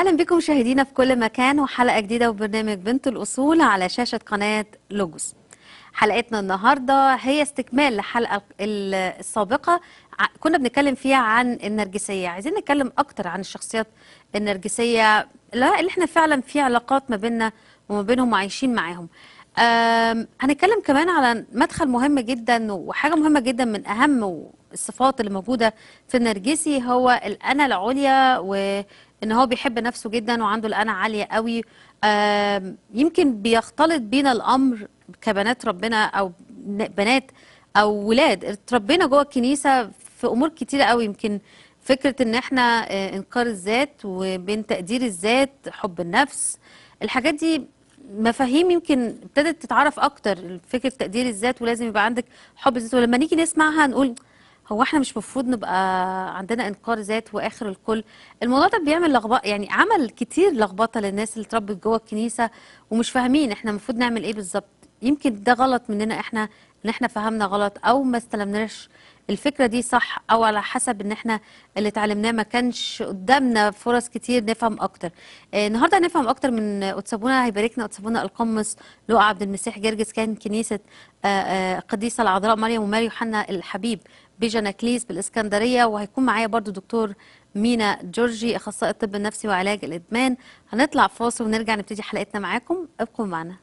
أهلا بكم مشاهدينا في كل مكان وحلقة جديدة وبرنامج بنت الأصول على شاشة قناة لوجوس حلقتنا النهاردة هي استكمال لحلقة ال- السابقة ع- كنا بنتكلم فيها عن النرجسية عايزين نتكلم أكتر عن الشخصيات النرجسية لا اللي احنا فعلا في علاقات ما بيننا وما بينهم وعايشين معاهم آم، هنتكلم كمان على مدخل مهم جدا وحاجة مهمة جدا من أهم الصفات اللي موجودة في النرجسي هو الأنا العليا وإن هو بيحب نفسه جدا وعنده الأنا عالية قوي آم، يمكن بيختلط بينا الأمر كبنات ربنا أو ن- بنات أو ولاد اتربينا جوه الكنيسة في أمور كتيرة قوي يمكن فكرة إن إحنا آه، إنكار الذات وبين تقدير الذات حب النفس الحاجات دي مفاهيم يمكن ابتدت تتعرف اكتر فكره تقدير الذات ولازم يبقى عندك حب الذات ولما نيجي نسمعها نقول هو احنا مش مفروض نبقى عندنا انكار ذات واخر الكل الموضوع ده بيعمل لخبطه يعني عمل كتير لخبطه للناس اللي اتربت جوه الكنيسه ومش فاهمين احنا المفروض نعمل ايه بالظبط يمكن ده غلط مننا احنا ان احنا فهمنا غلط او ما استلمناش الفكرة دي صح او على حسب ان احنا اللي اتعلمناه ما كانش قدامنا فرص كتير نفهم اكتر آه، النهارده هنفهم اكتر من قدسابونا هيباركنا قدسابونا القمص لؤى عبد المسيح جرجس كان كنيسة آه، آه، القديسة العذراء مريم وماري يوحنا الحبيب بجناكليس بالاسكندرية وهيكون معايا برضو دكتور مينا جورجي اخصائي الطب النفسي وعلاج الادمان هنطلع فاصل ونرجع نبتدي حلقتنا معاكم ابقوا معنا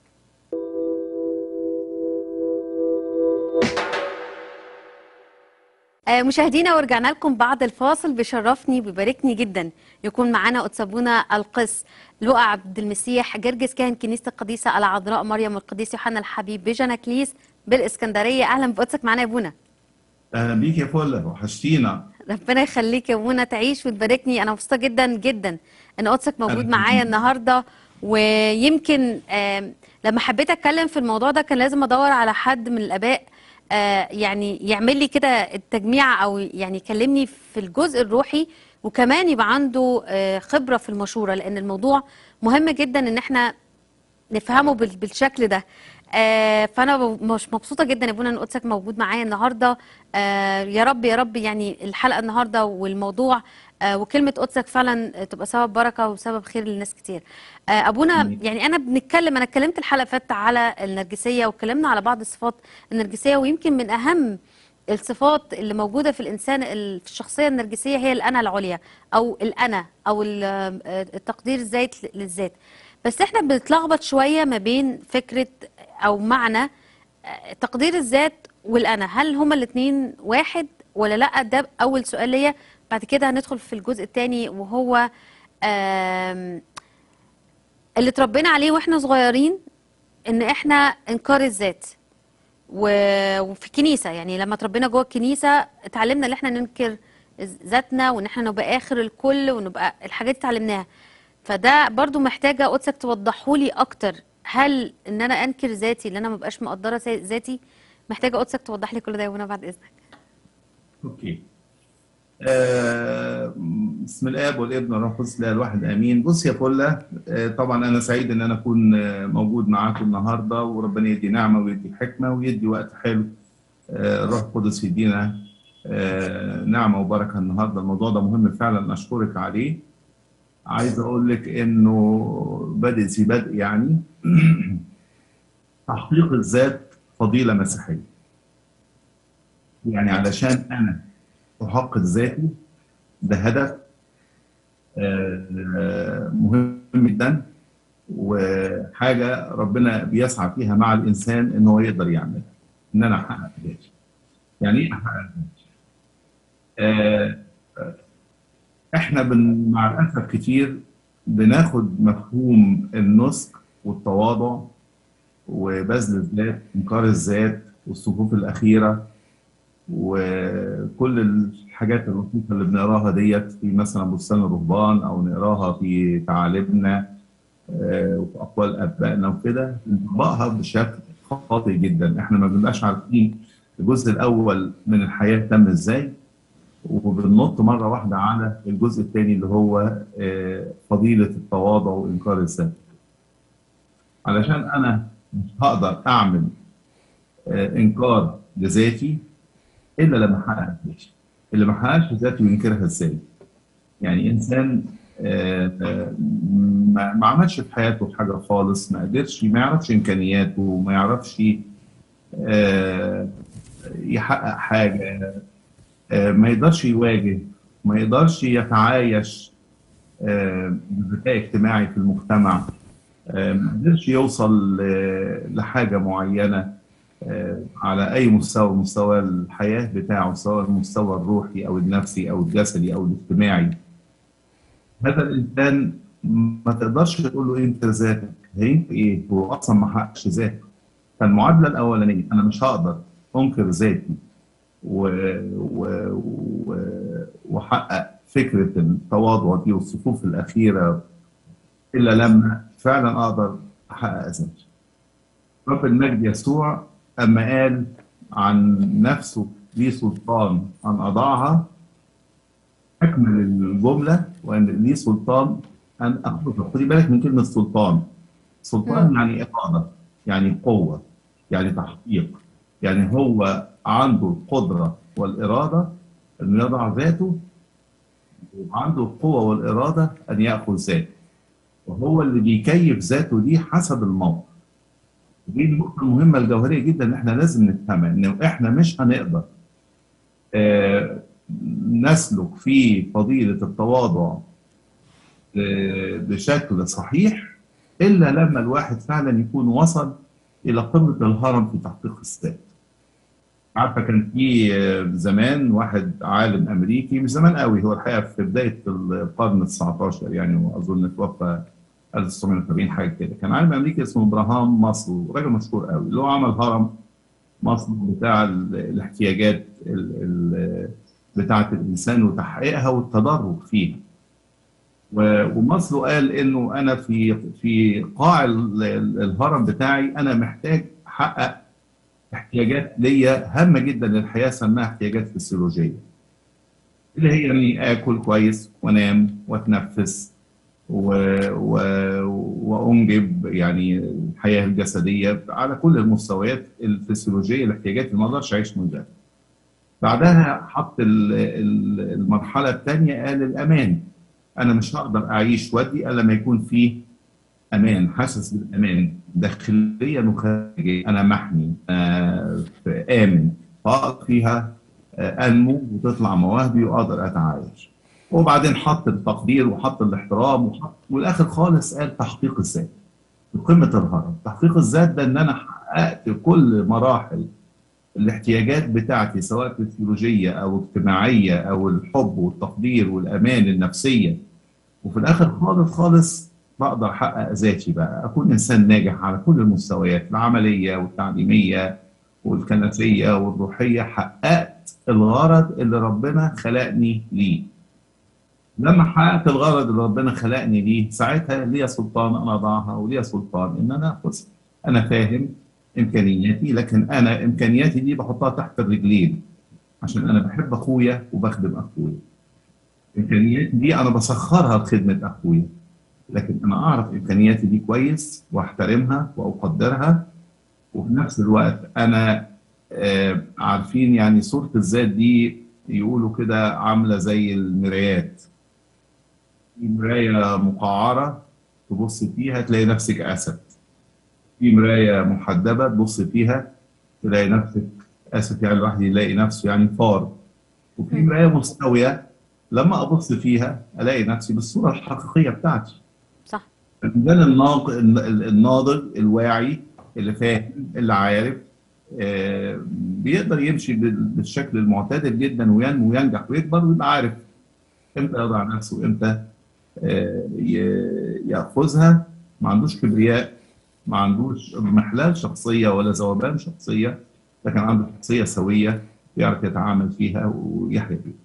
آه، مشاهدينا ورجعنا لكم بعد الفاصل بيشرفني وبيباركني جدا يكون معانا قدسابونا القس لؤى عبد المسيح جرجس كاهن كنيسه القديسه العذراء مريم والقديس يوحنا الحبيب بجناكليس بالاسكندريه اهلا بقدسك معانا يا بونا اهلا بيك يا فله وحشتينا ربنا يخليك يا بونا تعيش وتباركني انا مبسوطه جدا جدا ان قدسك موجود أهلا معايا بيك. النهارده ويمكن آم، لما حبيت اتكلم في الموضوع ده كان لازم ادور على حد من الاباء آه، يعني يعمل لي كده التجميع او يعني يكلمني في الجزء الروحي وكمان يبقى عنده آه، خبره في المشوره لان الموضوع مهم جدا ان احنا نفهمه بال- بالشكل ده آه فانا ب- مش مبسوطه جدا يا بونا ان قدسك موجود معايا النهارده آه يا رب يا رب يعني الحلقه النهارده والموضوع آه وكلمه قدسك فعلا تبقى سبب بركه وسبب خير للناس كتير آه ابونا آمين. يعني انا بنتكلم انا اتكلمت الحلقه اللي فاتت على النرجسيه واتكلمنا على بعض الصفات النرجسيه ويمكن من اهم الصفات اللي موجوده في الانسان ال- في الشخصيه النرجسيه هي الانا العليا او الانا او ال- آه، التقدير الذات للذات بس احنا بنتلخبط شويه ما بين فكره او معنى آه، تقدير الذات والانا هل هما الاثنين واحد ولا لا ده اول سؤال ليا بعد كده هندخل في الجزء الثاني وهو آم، اللي اتربينا عليه واحنا صغيرين ان احنا انكار الذات و- وفي كنيسه يعني لما اتربينا جوه الكنيسه اتعلمنا ان احنا ننكر ذاتنا وان احنا نبقى اخر الكل ونبقى الحاجات دي اتعلمناها فده برضو محتاجه قدسك توضحوا لي اكتر هل ان انا انكر ذاتي ان انا ما بقاش مقدره ذا- ذاتي محتاجه قدسك توضح لي كل ده يا ابونا بعد اذنك اوكي آه بسم الاب والابن والروح القدس لا الواحد امين بص يا فله آه طبعا انا سعيد ان انا اكون آه موجود معاكم النهارده وربنا يدي نعمه ويدي حكمه ويدي وقت حلو آه الروح القدس يدينا آه نعمه وبركه النهارده الموضوع ده مهم فعلا اشكرك عليه عايز اقول لك انه بادئ ذي بدء يعني تحقيق الذات فضيله مسيحيه يعني علشان انا احقق ذاتي ده هدف آه، مهم جدا وحاجه ربنا بيسعى فيها مع الانسان ان هو يقدر يعملها ان انا احقق ذاتي يعني ايه احقق ذاتي؟ آه، آه، احنا بن مع الاسف كتير بناخد مفهوم النسك والتواضع وبذل الذات انكار الذات والصفوف الاخيره وكل الحاجات اللطيفه اللي بنقراها ديت في مثلا بستان الرهبان او نقراها في تعاليمنا آه، وفي اقوال ابائنا وكده بنطبقها بشكل خاطئ جدا احنا ما بنبقاش عارفين الجزء الاول من الحياه تم ازاي وبننط مره واحده على الجزء الثاني اللي هو آه، فضيله التواضع وانكار الذات علشان انا مش هقدر اعمل آه، انكار لذاتي الا لما احقق ذاتي اللي ما حققش ذاته ينكرها ازاي يعني انسان آه، آه، ما ما عملش في حياته حاجة خالص ما قدرش ما يعرفش إمكانياته ما يعرفش آه، يحقق حاجة آه، ما يقدرش يواجه ما يقدرش يتعايش آه، بذكاء اجتماعي في المجتمع آه، ما قدرش يوصل ل- لحاجة معينة آه، على أي مستوى مستوى الحياة بتاعه سواء المستوى الروحي أو النفسي أو الجسدي أو الاجتماعي هذا الإنسان ما تقدرش تقول له أنت ذاتك هي إيه هو أصلا ما حققش ذاته فالمعادلة الأولانية أنا مش هقدر أنكر ذاتي و... و... و... وحقق فكرة التواضع دي والصفوف الأخيرة إلا لما فعلا أقدر أحقق ذاتي. رب المجد يسوع أما قال عن نفسه لي سلطان أن أضعها أكمل الجملة وأن لي سلطان أن أخلقها خدي بالك من كلمة سلطان سلطان مم. يعني إرادة يعني قوة يعني تحقيق يعني هو عنده القدرة والإرادة أن يضع ذاته وعنده القوة والإرادة أن يأخذ ذاته وهو اللي بيكيف ذاته دي حسب الموقف دي النقطة المهمة الجوهرية جدا إن إحنا لازم نفهمها إن إحنا مش هنقدر آه، نسلك في فضيلة التواضع آه، بشكل صحيح إلا لما الواحد فعلا يكون وصل إلى قمة الهرم في تحقيق الذات. عارفة كان في آه، زمان واحد عالم أمريكي مش زمان قوي هو الحقيقة في بداية القرن ال 19 يعني وأظن توفى 1970 حاجة كده كان عالم أمريكي اسمه إبراهام ماسلو راجل مشهور قوي اللي هو عمل هرم ماسلو بتاع ال- الاحتياجات ال- ال- بتاعة الإنسان وتحقيقها والتدرج فيها. و- وماسلو قال انه انا في في قاع ال- ال- الهرم بتاعي انا محتاج احقق احتياجات ليا هامه جدا للحياه سماها احتياجات فسيولوجيه اللي هي اني اكل كويس وانام واتنفس و... و... وانجب يعني الحياه الجسديه على كل المستويات الفسيولوجيه الاحتياجات اللي ما اقدرش اعيش من غيرها. بعدها حط ال- ال- المرحله الثانيه قال الامان انا مش هقدر اعيش وادي الا لما يكون فيه امان حاسس بالامان داخليا وخارجيا انا محمي آه امن فاقدر فيها آه انمو وتطلع مواهبي واقدر اتعايش وبعدين حط التقدير وحط الاحترام وحط والاخر خالص قال تحقيق الذات في قمه الهرم تحقيق الذات ده ان انا حققت كل مراحل الاحتياجات بتاعتي سواء فسيولوجيه او اجتماعيه او الحب والتقدير والامان النفسيه وفي الاخر خالص خالص بقدر احقق ذاتي بقى اكون انسان ناجح على كل المستويات العمليه والتعليميه والكنسيه والروحيه حققت الغرض اللي ربنا خلقني ليه لما حققت الغرض اللي ربنا خلقني ليه ساعتها ليا سلطان انا اضعها وليا سلطان ان انا اخذها انا فاهم امكانياتي لكن انا امكانياتي دي بحطها تحت الرجلين عشان انا بحب اخويا وبخدم اخويا امكانياتي دي انا بسخرها لخدمه اخويا لكن انا اعرف امكانياتي دي كويس واحترمها واقدرها وفي نفس الوقت انا آه عارفين يعني صوره الذات دي يقولوا كده عامله زي المرايات في مرايه مقعره تبص فيها تلاقي نفسك اسد في مرايه محدبه تبص فيها تلاقي نفسك اسف يعني الواحد يلاقي نفسه يعني فار وفي مم. مرايه مستويه لما ابص فيها الاقي نفسي بالصوره الحقيقيه بتاعتي صح الميزان الناق- الناضج الواعي اللي فاهم اللي عارف آه، بيقدر يمشي بال- بالشكل المعتدل جدا وينمو وينجح ويكبر ويبقى عارف امتى يضع نفسه وامتى آه، ي- ياخذها ما عندوش كبرياء ما عندوش محلال شخصيه ولا ذوبان شخصيه لكن عنده شخصيه سويه يعرف يتعامل فيها ويحيا فيها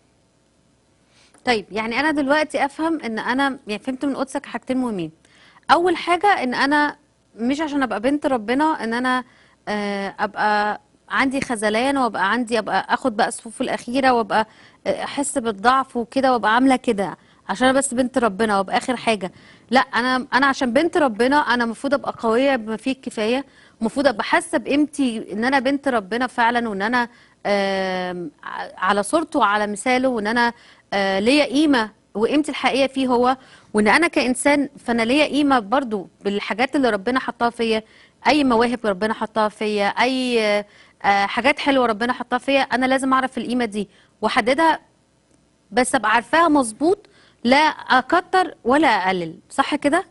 طيب يعني انا دلوقتي افهم ان انا يعني فهمت من قدسك حاجتين مهمين اول حاجه ان انا مش عشان ابقى بنت ربنا ان انا آه، ابقى عندي خذلان وابقى عندي ابقى اخد بقى الصفوف الاخيره وابقى آه، احس بالضعف وكده وابقى عامله كده عشان انا بس بنت ربنا وابقى اخر حاجه لا انا انا عشان بنت ربنا انا المفروض ابقى قويه بما فيه الكفايه المفروض ابقى حاسه بقيمتي ان انا بنت ربنا فعلا وان انا آم، ع- على صورته وعلى مثاله وان انا آه، ليا قيمه وقيمتي الحقيقيه فيه هو وان انا كانسان فانا ليا قيمه برضو بالحاجات اللي ربنا حطها فيا اي مواهب ربنا حطها فيا اي آه، حاجات حلوه ربنا حطها فيا انا لازم اعرف القيمه دي واحددها بس ابقى عارفاها مظبوط لا اكتر ولا اقلل صح كده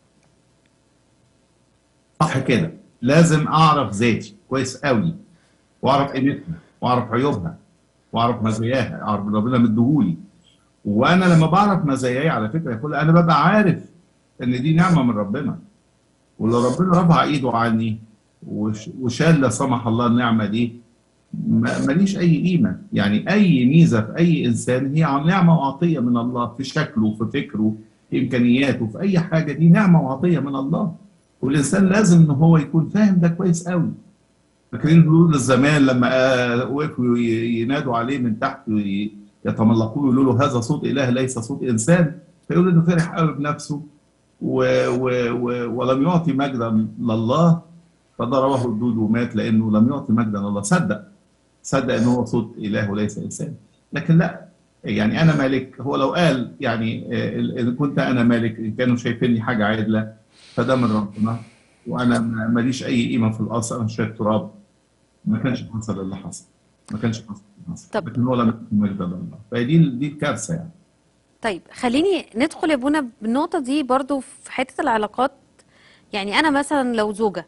صح كده لازم اعرف ذاتي كويس قوي واعرف قيمتها واعرف عيوبها واعرف مزاياها اعرف اللي ربنا مديهولي وانا لما بعرف مزاياي على فكره كل انا ببقى عارف ان دي نعمه من ربنا ولو ربنا رفع ايده عني وش- وشال لا سمح الله النعمه دي ما- ماليش اي قيمه يعني اي ميزه في اي انسان هي عن نعمه وعطيه من الله في شكله في فكره في امكانياته في اي حاجه دي نعمه وعطيه من الله والانسان لازم ان هو يكون فاهم ده كويس قوي فاكرين دول الزمان لما آه، وقفوا ي- ينادوا عليه من تحت وي- يتملقوه يقولوا له هذا صوت اله ليس صوت انسان فيقول انه فرح قوي بنفسه و و و ولم يعطي مجدا لله فضربه الدود ومات لانه لم يعطي مجدا لله صدق صدق ان هو صوت اله وليس انسان لكن لا يعني انا مالك هو لو قال يعني آه، ان كنت انا مالك ان كانوا شايفيني حاجه عادله فده من ربنا وانا ما- ماليش اي قيمه في الاصل انا شويه تراب ما كانش حصل اللي حصل ما كانش حصل اللي حصل طب. لكن هو لم يكن مجدا لله فهي دي دي الكارثه يعني طيب خليني ندخل يا بونا بالنقطة دي برضو في حتة العلاقات يعني أنا مثلا لو زوجة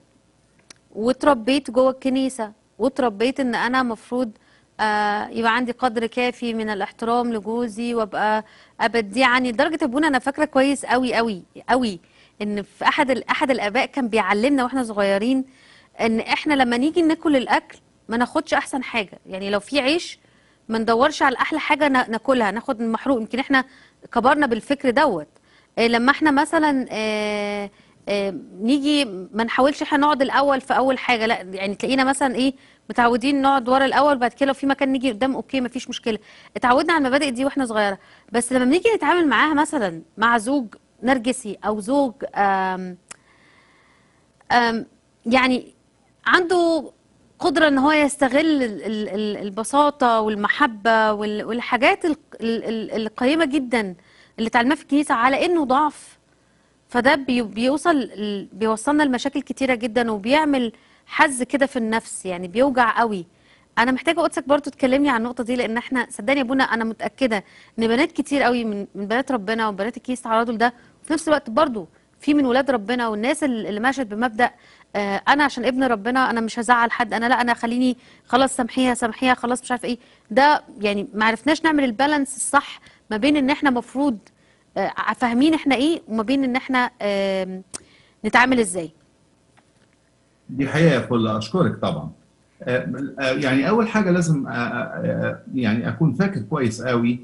واتربيت جوه الكنيسة واتربيت إن أنا مفروض آه يبقى عندي قدر كافي من الاحترام لجوزي وابقى ابديه عني لدرجة يا بونا أنا فاكرة كويس قوي قوي قوي إن في أحد ال- أحد الآباء كان بيعلمنا وإحنا صغيرين إن إحنا لما نيجي ناكل الأكل ما ناخدش أحسن حاجة يعني لو في عيش ما ندورش على احلى حاجه نا- ناكلها ناخد المحروق يمكن احنا كبرنا بالفكر دوت إيه لما احنا مثلا آه، آه، نيجي ما نحاولش احنا نقعد الاول في اول حاجه لا يعني تلاقينا مثلا ايه متعودين نقعد ورا الاول بعد كده لو في مكان نيجي قدام اوكي ما فيش مشكله اتعودنا على المبادئ دي واحنا صغيره بس لما بنيجي نتعامل معاها مثلا مع زوج نرجسي او زوج آم آم، يعني عنده قدرة ان هو يستغل ال- ال- ال- البساطة والمحبة وال- والحاجات ال- ال- ال- القيمة جدا اللي اتعلمناها في الكنيسة على انه ضعف فده بي- بيوصل ال- بيوصلنا لمشاكل كتيرة جدا وبيعمل حز كده في النفس يعني بيوجع قوي انا محتاجه قدسك برضو تكلمني عن النقطه دي لان احنا صدقني يا ابونا انا متاكده ان بنات كتير قوي من من بنات ربنا وبنات الكيس تعرضوا لده وفي نفس الوقت برضو في من ولاد ربنا والناس اللي اللي ماشيه بمبدا آه انا عشان ابن ربنا انا مش هزعل حد انا لا انا خليني خلاص سامحيها سامحيها خلاص مش عارفه ايه ده يعني ما عرفناش نعمل البالانس الصح ما بين ان احنا مفروض آه فاهمين احنا ايه وما بين ان احنا آه نتعامل ازاي دي حقيقة يا فل أشكرك طبعا آه، آه، يعني أول حاجة لازم آه، آه، يعني أكون فاكر كويس قوي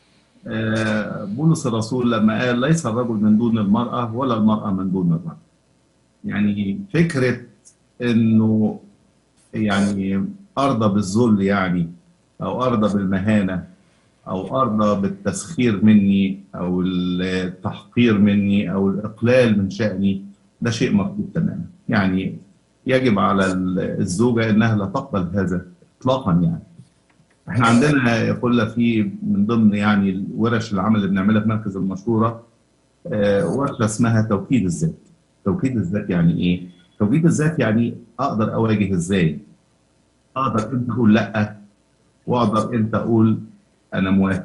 آه، بولس الرسول لما قال ليس الرجل من دون المرأة ولا المرأة من دون الرجل يعني فكرة إنه يعني أرضى بالذل يعني أو أرضى بالمهانة أو أرضى بالتسخير مني أو التحقير مني أو الإقلال من شأني ده شيء مرفوض تماما يعني يجب على الزوجة إنها لا تقبل هذا إطلاقا يعني احنا عندنا يقول في من ضمن يعني ورش العمل اللي بنعملها في مركز المشورة آه، ورشة اسمها توكيد الذات توكيد الذات يعني ايه؟ توكيد الذات يعني اقدر اواجه ازاي؟ اقدر امتى اقول لا واقدر امتى اقول انا موافق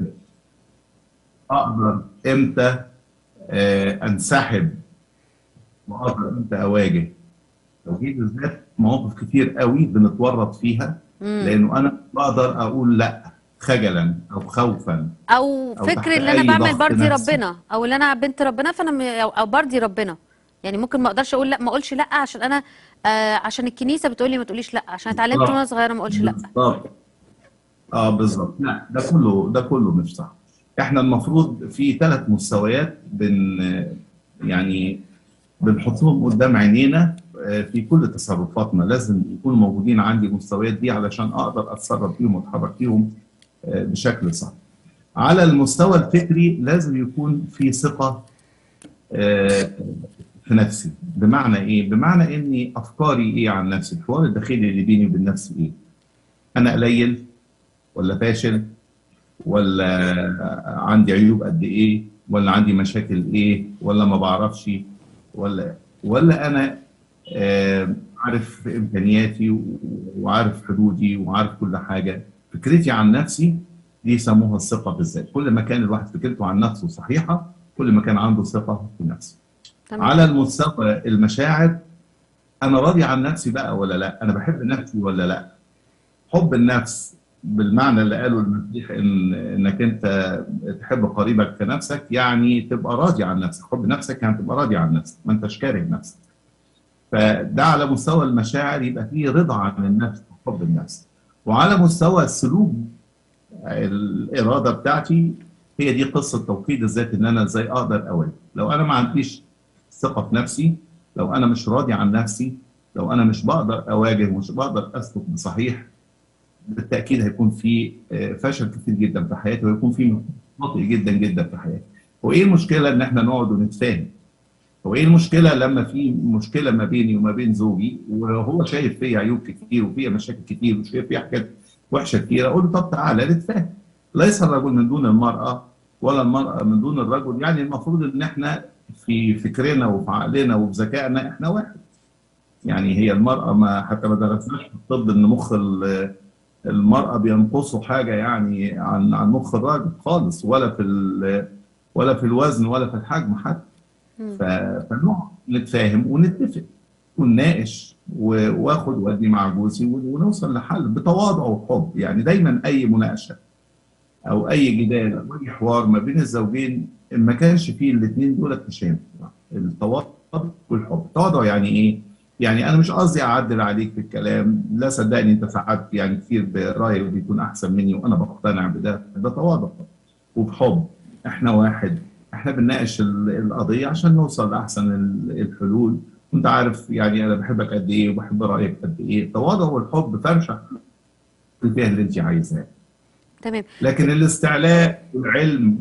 اقدر امتى آه، انسحب واقدر امتى اواجه توكيد الذات مواقف كتير قوي بنتورط فيها مم. لانه انا بقدر اقول لا خجلا او خوفا او أو فكر تحت اللي انا أي بعمل ضغط برضي نفسي. ربنا او اللي انا بنت ربنا فانا م... او أو برضي ربنا يعني ممكن ما اقدرش اقول لا ما اقولش لا عشان انا آه عشان الكنيسه بتقول لي ما تقوليش لا عشان اتعلمت بالظبط. وانا صغيره ما اقولش لا بالظبط اه بالظبط لا ده كله ده كله مش صح احنا المفروض في ثلاث مستويات بن يعني بنحطهم قدام عينينا آه، في كل تصرفاتنا لازم يكونوا موجودين عندي المستويات دي علشان اقدر اتصرف فيهم واتحرك فيهم آه، بشكل صح على المستوى الفكري لازم يكون في ثقة آه، في نفسي بمعنى ايه؟ بمعنى اني افكاري ايه عن نفسي؟ الحوار الداخلي اللي بيني وبين نفسي ايه؟ انا قليل ولا فاشل ولا عندي عيوب قد ايه ولا عندي مشاكل ايه ولا ما بعرفش ولا ولا انا آه، عارف امكانياتي و- وعارف حدودي وعارف كل حاجه فكرتي عن نفسي دي يسموها الثقه بالذات كل ما كان الواحد فكرته عن نفسه صحيحه كل ما كان عنده ثقه في نفسه تمام على المستوى المشاعر انا راضي عن نفسي بقى ولا لا انا بحب نفسي ولا لا حب النفس بالمعنى اللي قاله المسيح ان انك انت تحب قريبك كنفسك يعني تبقى راضي عن نفسك حب نفسك يعني تبقى راضي عن نفسك ما انتش كاره نفسك فده على مستوى المشاعر يبقى فيه رضا عن النفس وحب النفس وعلى مستوى السلوك الاراده بتاعتي هي دي قصه توحيد الذات ان انا ازاي اقدر اواجه لو انا ما عنديش ثقه في نفسي لو انا مش راضي عن نفسي لو انا مش بقدر اواجه ومش بقدر اسلك بصحيح بالتاكيد هيكون في آه، فشل كتير جدا في حياتي وهيكون في بطء جدا جدا في حياتي وايه المشكله ان احنا نقعد ونتفاهم هو ايه المشكله لما في مشكله ما بيني وما بين زوجي وهو شايف فيا عيوب كتير وفيا مشاكل كتير وشايف فيا حاجات وحشه كتير اقول له طب تعالى نتفاهم ليس الرجل من دون المراه ولا المراه من دون الرجل يعني المفروض ان احنا في فكرنا وفي عقلنا وفي ذكائنا احنا واحد يعني هي المراه ما حتى ما درسناش في الطب ان مخ ال- المراه بينقصه حاجه يعني عن عن مخ الراجل خالص ولا في ال- ولا في الوزن ولا في الحجم حتى مم. ف- فنقعد نتفاهم ونتفق ونناقش و- واخد وادي مع جوزي ون- ونوصل لحل بتواضع وحب يعني دايما اي مناقشه او اي جدال او اي حوار ما بين الزوجين ما كانش فيه الاثنين دول مش هينفع التواضع والحب التواضع يعني ايه؟ يعني انا مش قصدي اعدل عليك في الكلام لا صدقني انت ساعات يعني كتير برايك بيكون احسن مني وانا بقتنع بده ده تواضع وبحب احنا واحد احنا بنناقش ال- القضيه عشان نوصل لاحسن ال- الحلول وانت عارف يعني انا بحبك قد ايه وبحب رايك قد ايه التواضع والحب فرشه فيها اللي انت عايزاه تمام لكن الاستعلاء والعلم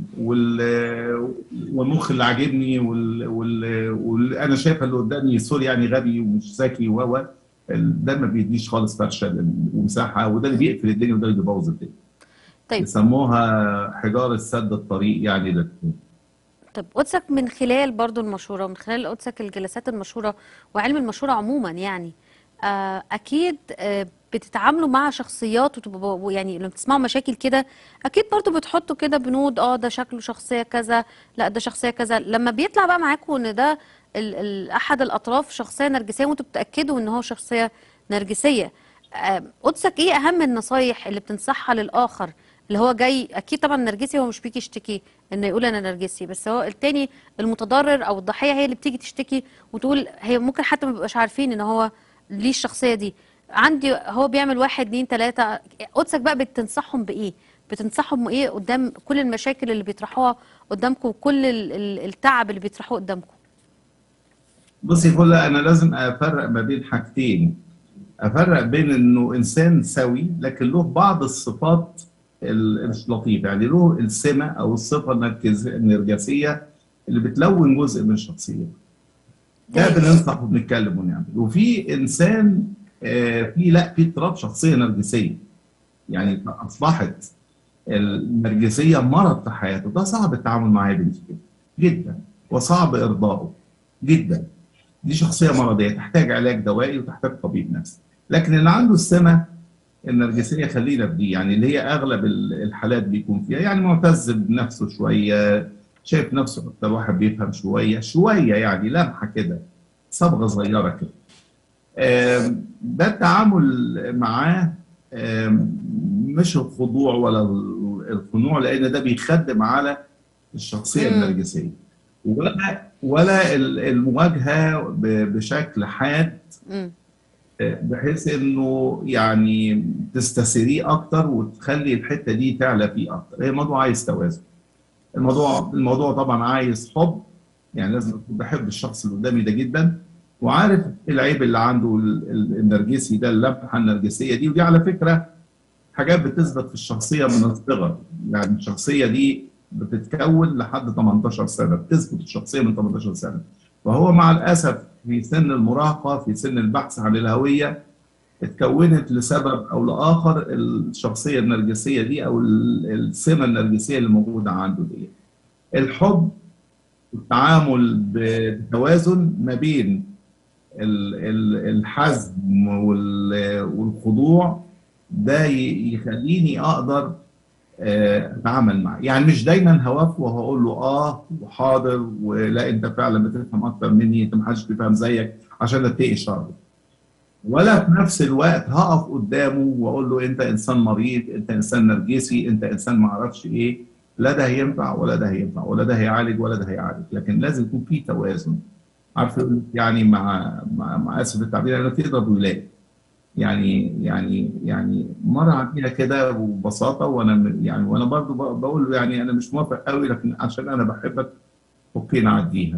وال- والمخ اللي عاجبني وال... وال... وال... انا شايف اللي قدامي سوري يعني غبي ومش ذكي و و ال- ده ما بيديش خالص فرشه لل- ومساحه وده اللي بيقفل الدنيا وده اللي بيبوظ الدنيا طيب يسموها حجاره سد الطريق يعني لل- طب قدسك من خلال برضو المشورة ومن خلال قدسك الجلسات المشهورة وعلم المشورة عموما يعني آه، أكيد آه، بتتعاملوا مع شخصيات وتبقوا يعني لما بتسمعوا مشاكل كده أكيد برضو بتحطوا كده بنود اه ده شكله شخصية كذا لا ده شخصية كذا لما بيطلع بقى معاكم إن ده ال ال أحد الأطراف شخصية نرجسية وأنتوا بتأكدوا إن هو شخصية نرجسية آه، قدسك إيه أهم النصايح اللي بتنصحها للآخر اللي هو جاي اكيد طبعا النرجسي هو مش بيجي يشتكي انه يقول انا نرجسي بس هو التاني المتضرر او الضحيه هي اللي بتيجي تشتكي وتقول هي ممكن حتى ما بيبقاش عارفين ان هو ليه الشخصيه دي عندي هو بيعمل واحد اتنين تلاته قدسك بقى بتنصحهم بايه؟ بتنصحهم ايه قدام كل المشاكل اللي بيطرحوها قدامكم وكل ال- ال- التعب اللي بيطرحوه قدامكم؟ بصي كلها انا لازم افرق ما بين حاجتين افرق بين انه انسان سوي لكن له بعض الصفات ال- مش لطيفه يعني له السمه او الصفه النرجس- النرجسيه اللي بتلون جزء من شخصيته ده بننصح وبنتكلم ونعمل وفي انسان آه، في لا في اضطراب شخصيه نرجسيه يعني اصبحت النرجسيه مرض في حياته ده صعب التعامل معاه يا بنتي كده جدا وصعب ارضائه جدا دي شخصيه مرضيه تحتاج علاج دوائي وتحتاج طبيب نفسي لكن اللي عنده السمه النرجسيه خلينا في دي يعني اللي هي اغلب ال- الحالات بيكون فيها يعني معتز بنفسه شويه شايف نفسه اكتر واحد بيفهم شويه شويه يعني لمحه كده صبغه صغيره كده آم، ده التعامل معاه آم، مش الخضوع ولا ال- الخنوع لان ده بيخدم على الشخصيه مم. النرجسيه ولا ولا ال- المواجهه ب- بشكل حاد امم بحيث انه يعني تستثيريه اكتر وتخلي الحته دي تعلى فيه اكتر هي موضوع عايز توازن الموضوع الموضوع طبعا عايز حب يعني لازم أكون بحب الشخص اللي قدامي ده جدا وعارف العيب اللي عنده ال- ال- النرجسي ده اللمحه النرجسيه دي ودي على فكره حاجات بتثبت في الشخصيه من الصغر يعني الشخصيه دي بتتكون لحد 18 سنه بتثبت الشخصيه من 18 سنه وهو مع الاسف في سن المراهقه في سن البحث عن الهويه اتكونت لسبب او لاخر الشخصيه النرجسيه دي او ال- السمه النرجسيه اللي موجوده عنده دي الحب التعامل بتوازن ما بين ال- ال- الحزم وال- والخضوع ده ي- يخليني اقدر آه، اتعامل معاه يعني مش دايما هوافق وهقول له اه وحاضر ولا انت فعلا بتفهم اكتر مني انت محدش بيفهم زيك عشان اتقي شر ولا في نفس الوقت هقف قدامه واقول له انت انسان مريض انت انسان نرجسي انت انسان ما اعرفش ايه لا ده هينفع ولا ده هينفع ولا ده هيعالج ولا ده هيعالج لكن لازم يكون في توازن عارف يقول لك يعني مع مع, مع اسف التعبير انا تضرب ولايه يعني يعني يعني مره عندنا كده ببساطه وانا م- يعني وانا برضو ب- بقول له يعني انا مش موافق قوي لكن عشان انا بحبك اوكي نعديها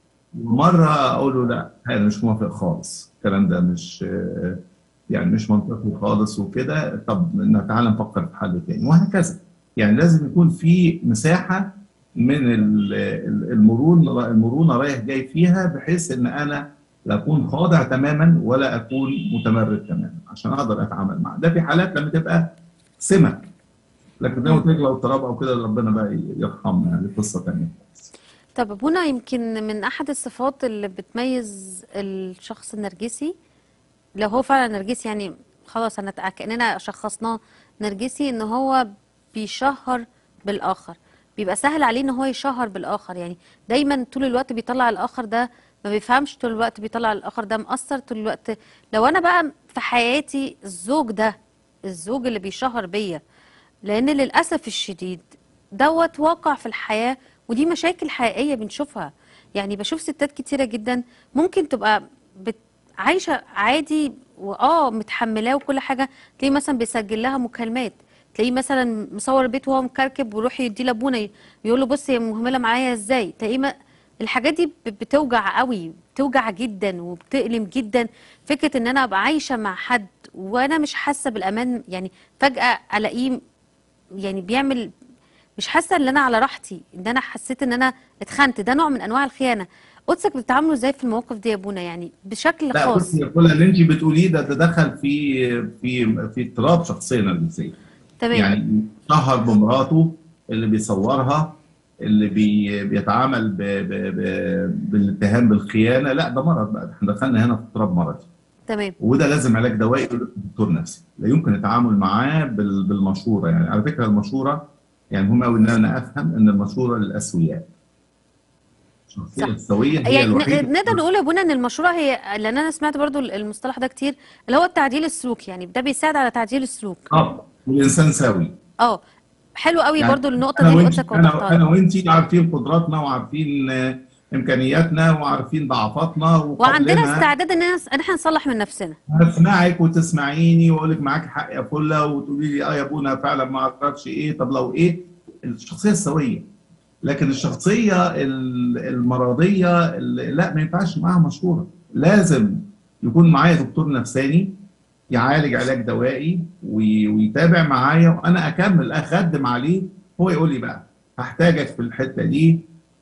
ومره اقول له لا انا مش موافق خالص الكلام ده مش آه، يعني مش منطقي خالص وكده طب تعالى نفكر في حل تاني وهكذا يعني لازم يكون في مساحه من ال- ال- المرونه المرونه رايح جاي فيها بحيث ان انا لا اكون خاضع تماما ولا اكون متمرد تماما عشان اقدر اتعامل معاه ده في حالات لما تبقى سمك لكن زي ما قلت لك لو اضطراب او كده ربنا بقى يرحمنا يعني دي قصه ثانيه طب ابونا يمكن من احد الصفات اللي بتميز الشخص النرجسي لو هو فعلا نرجسي يعني خلاص انا تع- كاننا شخصناه نرجسي ان هو بيشهر بالاخر بيبقى سهل عليه ان هو يشهر بالاخر يعني دايما طول الوقت بيطلع الاخر ده ما بيفهمش طول الوقت بيطلع الاخر ده مقصر طول الوقت لو انا بقى في حياتي الزوج ده الزوج اللي بيشهر بيا لان للاسف الشديد دوت واقع في الحياه ودي مشاكل حقيقيه بنشوفها يعني بشوف ستات كتيره جدا ممكن تبقى بت... عايشه عادي واه متحملاه وكل حاجه تلاقيه مثلا بيسجل لها مكالمات تلاقيه مثلا مصور البيت وهو مكركب ويروح يديه لابونا يقول له بص هي مهمله معايا ازاي تلاقيه ما... الحاجات دي ب- بتوجع قوي بتوجع جدا وبتألم جدا فكره ان انا ابقى عايشه مع حد وانا مش حاسه بالامان يعني فجاه الاقيه يعني بيعمل مش حاسه ان انا على راحتي ان انا حسيت ان انا اتخنت ده نوع من انواع الخيانه قدسك بتتعاملوا ازاي في المواقف دي يا ابونا يعني بشكل لا خاص بصي يا كل اللي انت بتقوليه ده تدخل في في في اضطراب شخصيه نرجسيه تمام يعني شهر بمراته اللي بيصورها اللي بي بيتعامل ب ب ب بالاتهام بالخيانه لا ده مرض بقى احنا دخلنا هنا في اضطراب مرضي تمام وده لازم علاج دوائي ولازم دكتور نفسي لا يمكن التعامل معاه بال- بالمشوره يعني على فكره المشوره يعني مهم قوي ان انا افهم ان المشوره للاسوياء الشخصيه صح. السويه هي يعني ن- الوحيده نقدر نقول يا ابونا ان المشوره هي لان انا سمعت برضو المصطلح ده كتير اللي هو التعديل السلوكي يعني ده بيساعد على تعديل السلوك اه والانسان سوي اه حلو قوي يعني برضو النقطه انا دي اللي وانت قدسك انا وضحتها انا وانت عارفين قدراتنا وعارفين آه، امكانياتنا وعارفين ضعفاتنا وعندنا وقبلنا استعداد ان إن احنا نصلح من نفسنا هسمعك وتسمعيني واقول لك معاك حق يا فله وتقولي لي اه يا ابونا فعلا ما اعرفش ايه طب لو ايه الشخصيه السويه لكن الشخصيه ال- المرضيه اللي لا ما ينفعش معاها مشوره لازم يكون معايا دكتور نفساني يعالج علاج دوائي وي- ويتابع معايا وانا اكمل اخدم عليه هو يقول لي بقى هحتاجك في الحته دي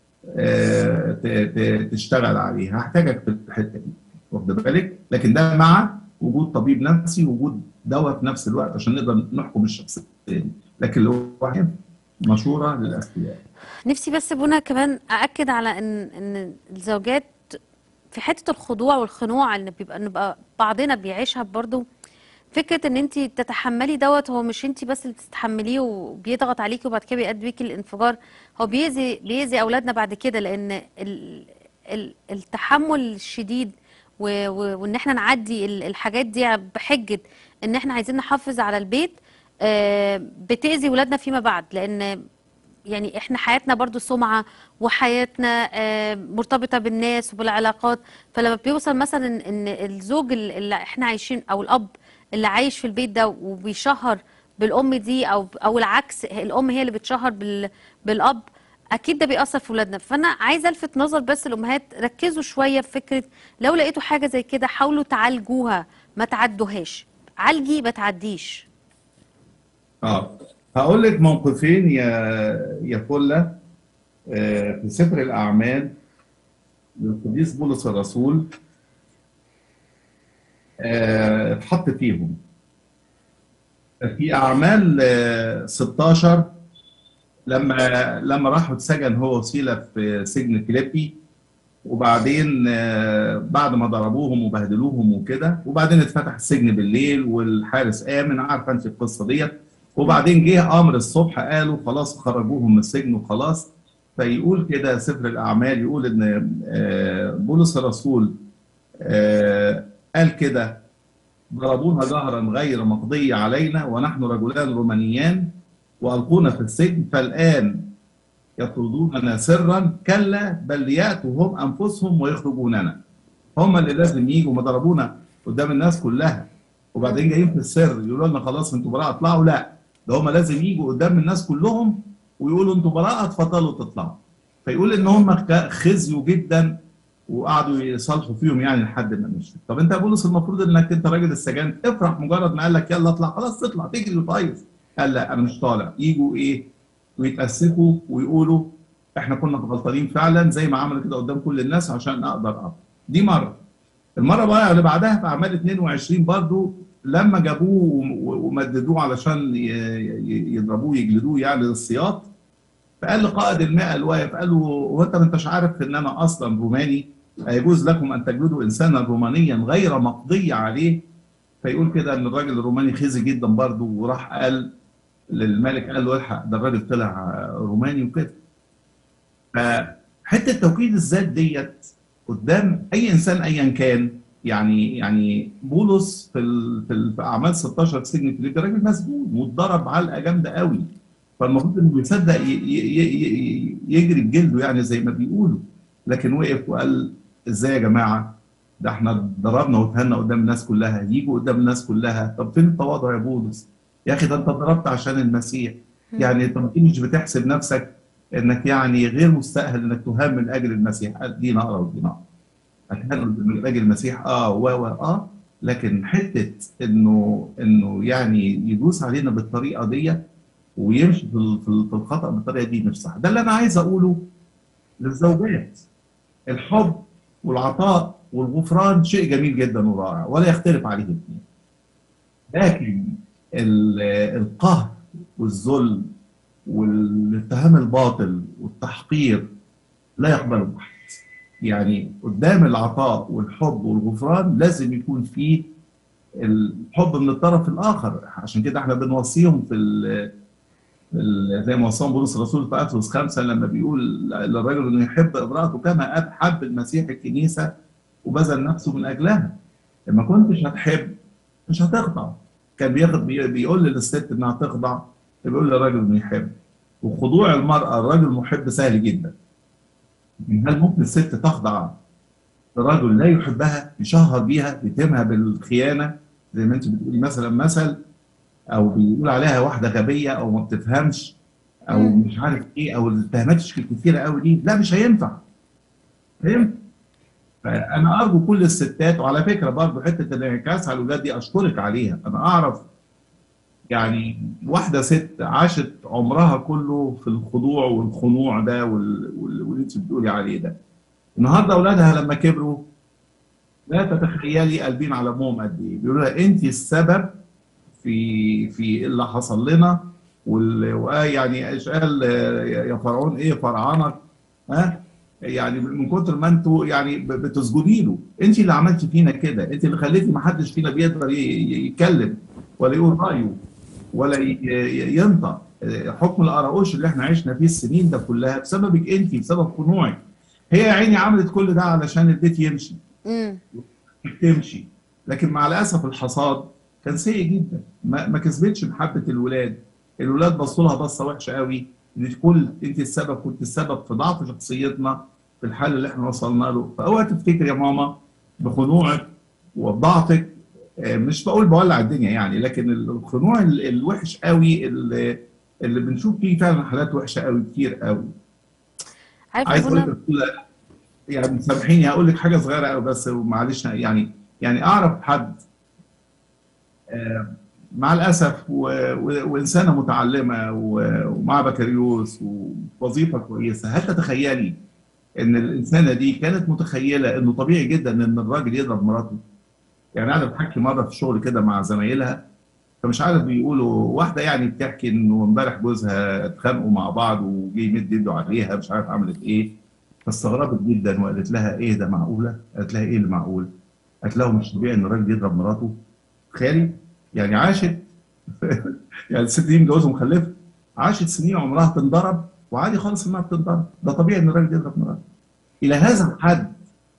آه، ت- ت- تشتغل عليها هحتاجك في الحته دي واخد بالك لكن ده مع وجود طبيب نفسي وجود دواء في نفس الوقت عشان نقدر نحكم الشخصيه دي لكن لو واحد مشوره للاثرياء نفسي بس ابونا كمان ااكد على ان ان الزوجات في حته الخضوع والخنوع اللي بيبقى نبقى بعضنا بيعيشها برضو فكره ان انت تتحملي دوت هو مش انت بس اللي بتتحمليه وبيضغط عليكي وبعد كده بيؤدي بيكي الانفجار هو بيأذي بيأذي اولادنا بعد كده لان ال ال التحمل الشديد و- و- وان احنا نعدي ال- الحاجات دي بحجه ان احنا عايزين نحافظ على البيت آه، بتأذي ولادنا فيما بعد لان يعني احنا حياتنا برضو سمعة وحياتنا آه، مرتبطة بالناس وبالعلاقات فلما بيوصل مثلا ان إن الزوج ال- اللي احنا عايشين او الاب اللي عايش في البيت ده وبيشهر بالام دي او او العكس الام هي اللي بتشهر بال بالاب اكيد ده بيأثر في ولادنا فانا عايزه الفت نظر بس الامهات ركزوا شويه في فكره لو لقيتوا حاجه زي كده حاولوا تعالجوها ما تعدوهاش عالجي ما تعديش اه هقول لك موقفين يا يا فله آه، في سفر الاعمال للقديس بولس الرسول آه، اتحط فيهم في اعمال آه، 16 لما لما راحوا اتسجن هو وسيله في سجن فيليبي وبعدين آه، بعد ما ضربوهم وبهدلوهم وكده وبعدين اتفتح السجن بالليل والحارس امن عارفه انت القصه ديت وبعدين جه امر الصبح قالوا خلاص خرجوهم من السجن وخلاص فيقول كده سفر الاعمال يقول ان آه، بولس الرسول آه، قال كده ضربونا جهرا غير مقضي علينا ونحن رجلان رومانيان والقونا في السجن فالان يطردوننا سرا كلا بل لياتوا هم انفسهم ويخرجوننا هم اللي لازم يجوا ما ضربونا قدام الناس كلها وبعدين جايين في السر يقولوا لنا خلاص انتوا براء اطلعوا لا ده هم لازم يجوا قدام الناس كلهم ويقولوا انتوا براء اتفضلوا تطلعوا فيقول ان هم خزيوا جدا وقعدوا يصالحوا فيهم يعني لحد ما مشوا طب انت يا بولس المفروض انك انت راجل السجان افرح مجرد ما قال لك يلا اطلع خلاص تطلع تجري وتهيص قال لا انا مش طالع يجوا ايه ويتاسفوا ويقولوا احنا كنا غلطانين فعلا زي ما عملوا كده قدام كل الناس عشان اقدر اقف دي مره المره بقى اللي بعدها في اعمال 22 برضو لما جابوه و- ومددوه علشان ي- ي- يضربوه يجلدوه يعني للسياط فقال لقائد المئة الواقف قال له هو انت ما انتش عارف ان انا اصلا روماني يجوز لكم ان تجلدوا انسانا رومانيا غير مقضي عليه فيقول كده ان الراجل الروماني خزي جدا برضه وراح قال للملك قال له الحق ده الراجل طلع روماني وكده فحته توكيد الذات ديت قدام اي انسان ايا كان يعني يعني بولس في ال في, ال في اعمال 16 في سجن فيليبي راجل مسجون واتضرب علقه جامده قوي فالمفروض انه يصدق ي- ي- ي- ي- يجري بجلده يعني زي ما بيقولوا لكن وقف وقال ازاي يا جماعه ده احنا ضربنا واتهنا قدام الناس كلها يجوا قدام الناس كلها طب فين التواضع يا بولس يا اخي ده انت ضربت عشان المسيح يعني انت ما مش بتحسب نفسك انك يعني غير مستاهل انك تهان من اجل المسيح قال دي نقره ودي نقره هتهان من اجل المسيح اه و و اه لكن حته انه انه يعني يدوس علينا بالطريقه دي ويمشي في ال- في ال- في الخطا بالطريقه دي مش صح ده اللي انا عايز اقوله للزوجات الحب والعطاء والغفران شيء جميل جدا ورائع ولا يختلف عليه الاثنين لكن ال- القهر والذل والاتهام الباطل والتحقير لا يقبله احد يعني قدام العطاء والحب والغفران لازم يكون فيه الحب من الطرف الاخر عشان كده احنا بنوصيهم في ال في ال- زي ما وصاهم بولس الرسول في افسس خمسه لما بيقول للرجل انه يحب امراته كما حب المسيح الكنيسه وبذل نفسه من اجلها لما كنتش هتحب مش هتخضع كان بياخد بي- بيقول للست انها تخضع بيقول للراجل انه يحب وخضوع المراه الرجل محب سهل جدا لكن هل ممكن الست تخضع لرجل لا يحبها يشهر بيها بيتهمها بالخيانه زي ما انت بتقولي مثلا مثل او بيقول عليها واحده غبيه او ما بتفهمش او مم. مش عارف ايه او الاتهامات الكتيره قوي دي لا مش هينفع فهمت فانا ارجو كل الستات وعلى فكره برضه حته الانعكاس على الاولاد دي اشكرك عليها انا اعرف يعني واحده ست عاشت عمرها كله في الخضوع والخنوع ده وال- وال- واللي انت بتقولي عليه ده النهارده اولادها لما كبروا لا تتخيلي قلبين على امهم قد ايه بيقولوا لها انت السبب في في اللي حصل لنا وال- وآه يعني ايش قال آه، يا فرعون ايه فرعانك ها يعني من كتر ما انتوا يعني ب- بتسجدي له انت اللي عملتي فينا كده انت اللي خليتي ما حدش فينا بيقدر ي- ي- يتكلم ولا يقول رايه ولا ي- ي- ينطق آه، حكم القراقوش اللي احنا عشنا فيه السنين ده كلها بسببك انت بسبب خنوعك هي يا عيني عملت كل ده علشان البيت يمشي امم تمشي لكن مع الاسف الحصاد كان سيء جدا ما, ما كسبتش محبه الولاد الولاد بصوا لها بصه وحشه قوي ان كل انت السبب كنت السبب في ضعف شخصيتنا في الحال اللي احنا وصلنا له فاوعى تفتكر يا ماما بخنوعك وبضعفك آه، مش بقول بولع الدنيا يعني لكن الخنوع ال- الوحش قوي اللي, اللي بنشوف فيه فعلا حالات وحشه قوي كتير قوي عارف عايز اقول ابونا لك يعني سامحيني هقول لك حاجه صغيره قوي بس معلش يعني يعني اعرف حد آه، مع الاسف و- و- وانسانه متعلمه و- ومع بكالوريوس ووظيفه كويسه هل تتخيلي ان الانسانه دي كانت متخيله انه طبيعي جدا ان الراجل يضرب مراته يعني انا بحكي مره في الشغل كده مع زمايلها فمش عارف بيقولوا واحده يعني بتحكي انه امبارح جوزها اتخانقوا مع بعض وجه يمد ايده عليها مش عارف عملت ايه فاستغربت جدا وقالت لها ايه ده معقوله؟ قالت لها ايه اللي معقول؟ قالت لها مش طبيعي ان الراجل يضرب مراته تخيلي يعني عاشت يعني الست دي متجوزه ومخلفه عاشت سنين عمرها تنضرب وعادي خالص انها بتنضرب ده طبيعي ان الراجل يضرب مراته الى هذا الحد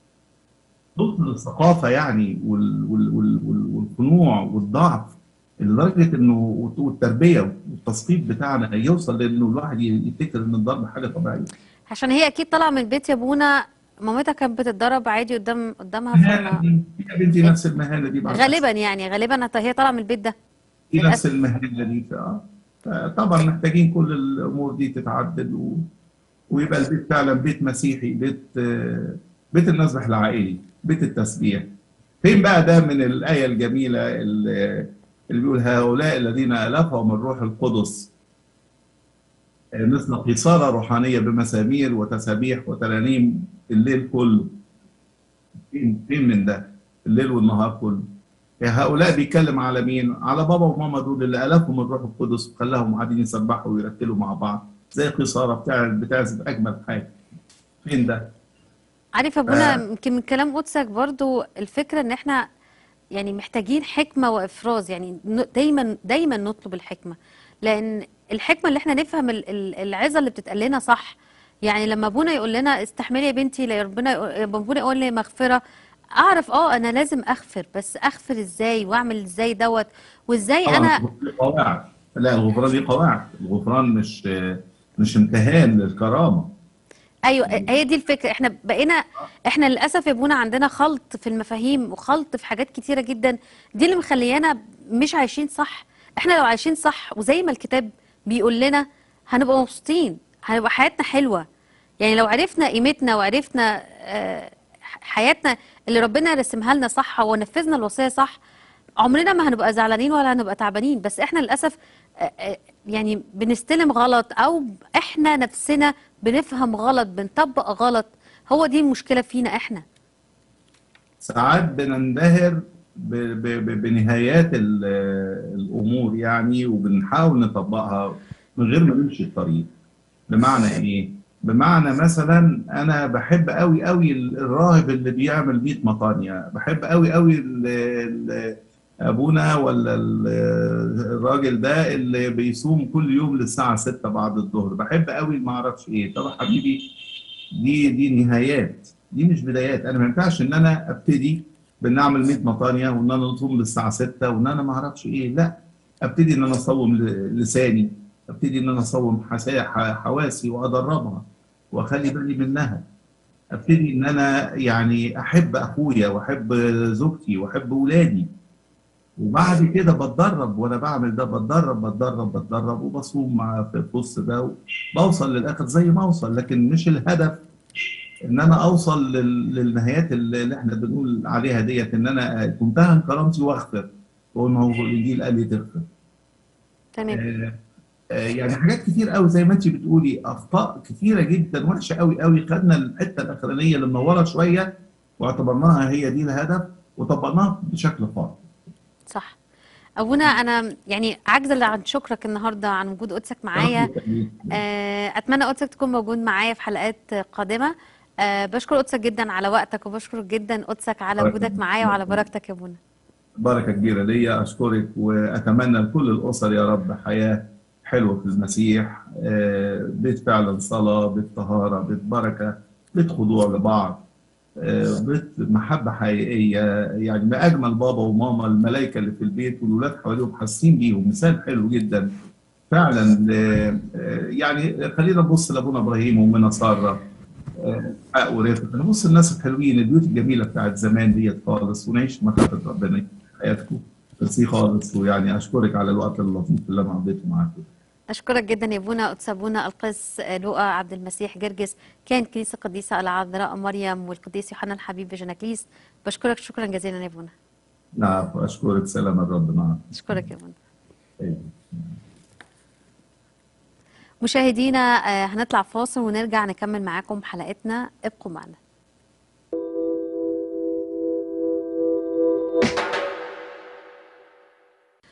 نقطة الثقافة يعني وال وال وال وال والخنوع والضعف لدرجة انه والتربية والتثقيف بتاعنا يوصل لانه الواحد يفتكر ان الضرب حاجة طبيعية. عشان هي اكيد طالعه من البيت يا ابونا مامتها كانت بتتضرب عادي قدام قدامها المهانة فما دي يا بنتي نفس المهانة دي بعد غالبا يعني غالبا هت- هي طالعه من البيت ده دي نفس للاسف المهنة دي ف- طبعا محتاجين كل الأمور دي تتعدل و... ويبقى البيت فعلا بيت مسيحي بيت آه، بيت المسبح العائلي بيت التسبيح فين بقى ده من الآية الجميلة اللي اللي بيقول هؤلاء الذين ألفهم الروح القدس آه، مثل قيصارة روحانية بمسامير وتسابيح وترانيم الليل كله فين فين من ده الليل والنهار كله هؤلاء بيتكلم على مين؟ على بابا وماما دول اللي ألفهم الروح القدس وخلاهم قاعدين يسبحوا ويرتلوا مع بعض زي قيصارة بتاع بتعزف أجمل حاجة. فين ده؟ عارف يا ابونا يمكن من كلام قدسك برضو الفكره ان احنا يعني محتاجين حكمه وافراز يعني ن- دايما دايما نطلب الحكمه لان الحكمه اللي احنا نفهم ال- ال- العظه اللي بتتقال لنا صح يعني لما ابونا يقول لنا استحملي يا بنتي لا ربنا يقول- لما ابونا يقول لي مغفره اعرف اه انا لازم اغفر بس اغفر ازاي واعمل ازاي دوت وازاي طبعا انا الغفران دي قواعد. لا الغفران دي قواعد، الغفران مش مش امتهان للكرامة. ايوه هي دي الفكره احنا بقينا احنا للاسف يا ابونا عندنا خلط في المفاهيم وخلط في حاجات كتيره جدا دي اللي مخليانا مش عايشين صح احنا لو عايشين صح وزي ما الكتاب بيقول لنا هنبقى مبسوطين هنبقى حياتنا حلوه يعني لو عرفنا قيمتنا وعرفنا آه، حياتنا اللي ربنا رسمها لنا صح ونفذنا الوصيه صح عمرنا ما هنبقى زعلانين ولا هنبقى تعبانين بس احنا للاسف آه، آه، يعني بنستلم غلط او احنا نفسنا بنفهم غلط بنطبق غلط هو دي المشكله فينا احنا ساعات بننبهر ب- ب- ب- بنهايات ال- الامور يعني وبنحاول نطبقها من غير ما نمشي الطريق بمعنى ايه بمعنى مثلا انا بحب قوي قوي الراهب اللي بيعمل 100 مطانية بحب قوي قوي ال- ال- ابونا ولا ال- الراجل ده اللي بيصوم كل يوم للساعة 6 بعد الظهر بحب قوي ما اعرفش ايه طب يا حبيبي دي دي نهايات دي مش بدايات انا ما ينفعش ان انا ابتدي بان اعمل 100 مطانيه وان انا اصوم للساعه 6 وان انا ما اعرفش ايه لا ابتدي ان انا اصوم ل- لساني ابتدي ان انا اصوم حسا- ح- حواسي وادربها واخلي بالي منها ابتدي ان انا يعني احب اخويا واحب زوجتي واحب اولادي وبعد كده بتدرب وانا بعمل ده بتدرب بتدرب بتدرب وبصوم مع في النص ده بوصل للاخر زي ما اوصل لكن مش الهدف ان انا اوصل لل- للنهايات اللي احنا بنقول عليها ديت ان انا تنتهن كرامتي واغفر وان هو الانجيل قال لي تغفر تمام آه، آه، يعني حاجات كتير قوي زي ما انت بتقولي اخطاء كتيره جدا وحشه قوي قوي خدنا الحته الاخرانيه اللي منوره شويه واعتبرناها هي دي الهدف وطبقناها بشكل خاطئ صح ابونا انا يعني عاجزه عن شكرك النهارده عن وجود قدسك معايا آه، اتمنى قدسك تكون موجود معايا في حلقات قادمه آه، بشكر قدسك جدا على وقتك وبشكر جدا قدسك على بارك وجودك الله. معايا وعلى بركتك يا ابونا بركة كبيرة ليا أشكرك وأتمنى لكل الأسر يا رب حياة حلوة في المسيح آه، بيت فعلا صلاة بيت طهارة بيت بركة بيت خضوع لبعض آه، بيت محبة حقيقية يعني ما أجمل بابا وماما الملايكة اللي في البيت والولاد حواليهم حاسين بيهم مثال حلو جدا فعلا آه، آه، يعني خلينا نبص لأبونا إبراهيم وأمنا سارة آه، حق ورفق نبص الناس الحلوين البيوت الجميلة بتاعت زمان ديت خالص ونعيش مخافة ربنا في حياتكم ميرسي خالص ويعني أشكرك على الوقت اللطيف اللي أنا قضيته معاكم اشكرك جدا يا ابونا قدس ابونا القس لؤى عبد المسيح جرجس كان كنيسه القديسه العذراء مريم والقديس يوحنا الحبيب بجناكليس بشكرك شكرا جزيلا يا ابونا نعم أشكرك سلام الرب معك اشكرك يا ابونا أيوة. مشاهدينا آه، هنطلع فاصل ونرجع نكمل معاكم حلقتنا ابقوا معنا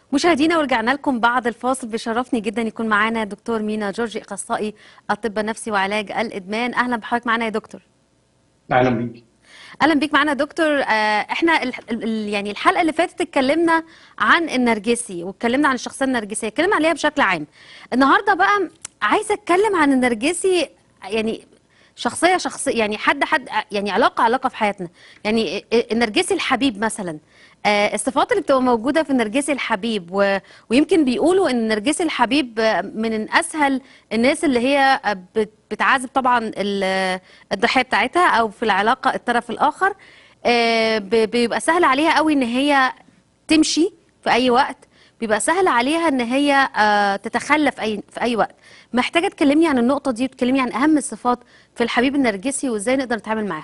مشاهدينا ورجعنا لكم بعد الفاصل بيشرفني جدا يكون معانا دكتور مينا جورجي اخصائي الطب النفسي وعلاج الادمان اهلا بحضرتك معانا يا دكتور اهلا بيك اهلا بيك معانا يا دكتور آه، احنا ال- ال- يعني الحلقه اللي فاتت اتكلمنا عن النرجسي واتكلمنا عن الشخصيه النرجسيه اتكلمنا عليها بشكل عام النهارده بقى عايزه اتكلم عن النرجسي يعني شخصيه شخصيه يعني حد حد يعني علاقه علاقه في حياتنا يعني النرجسي الحبيب مثلا آه، الصفات اللي بتبقى موجوده في النرجسي الحبيب و... ويمكن بيقولوا ان النرجسي الحبيب آه، من اسهل الناس اللي هي آه، بت... بتعذب طبعا ال- الضحيه بتاعتها او في العلاقه الطرف الاخر آه، ب- بيبقى سهل عليها قوي ان هي تمشي في اي وقت بيبقى سهل عليها ان هي آه، تتخلى في اي في اي وقت محتاجه تكلمني عن النقطه دي وتكلمني عن اهم الصفات في الحبيب النرجسي وازاي نقدر نتعامل معاها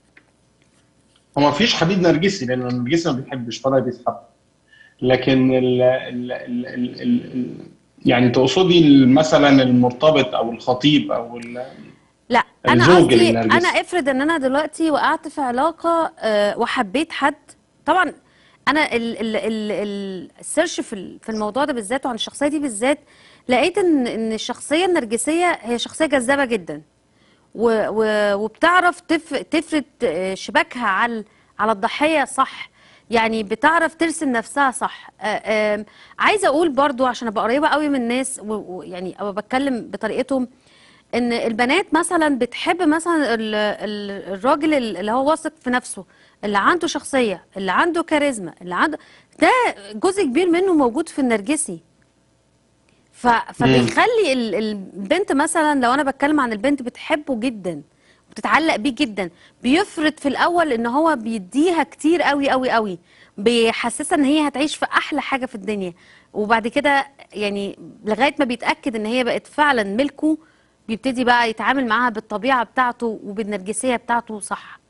هو ما فيش حبيب نرجسي لان النرجسي ما بيحبش ولا بيتحب لكن ال ال ال ال ال ال يعني تقصدي مثلا المرتبط او الخطيب او ال لا انا الزوج قصدي النرجسي. انا افرض ان انا دلوقتي وقعت في علاقه آه، وحبيت حد طبعا انا ال ال ال ال السيرش في ال- في الموضوع ده بالذات وعن الشخصيه دي بالذات لقيت ان ان الشخصيه النرجسيه هي شخصيه جذابه جدا و و وبتعرف تف تفرد آه، شباكها على على الضحيه صح يعني بتعرف ترسم نفسها صح آه، آم، عايزه اقول برضو عشان ابقى قريبه قوي من الناس و- ويعني ابقى بتكلم بطريقتهم ان البنات مثلا بتحب مثلا ال- ال- الراجل اللي هو واثق في نفسه اللي عنده شخصيه اللي عنده كاريزما اللي عنده ده جزء كبير منه موجود في النرجسي ف... فبيخلي ال- البنت مثلا لو انا بتكلم عن البنت بتحبه جدا بتتعلق بيه جدا بيفرض في الاول ان هو بيديها كتير قوي قوي قوي بيحسسها ان هي هتعيش في احلى حاجه في الدنيا وبعد كده يعني لغايه ما بيتاكد ان هي بقت فعلا ملكه بيبتدي بقى يتعامل معاها بالطبيعه بتاعته وبالنرجسيه بتاعته صح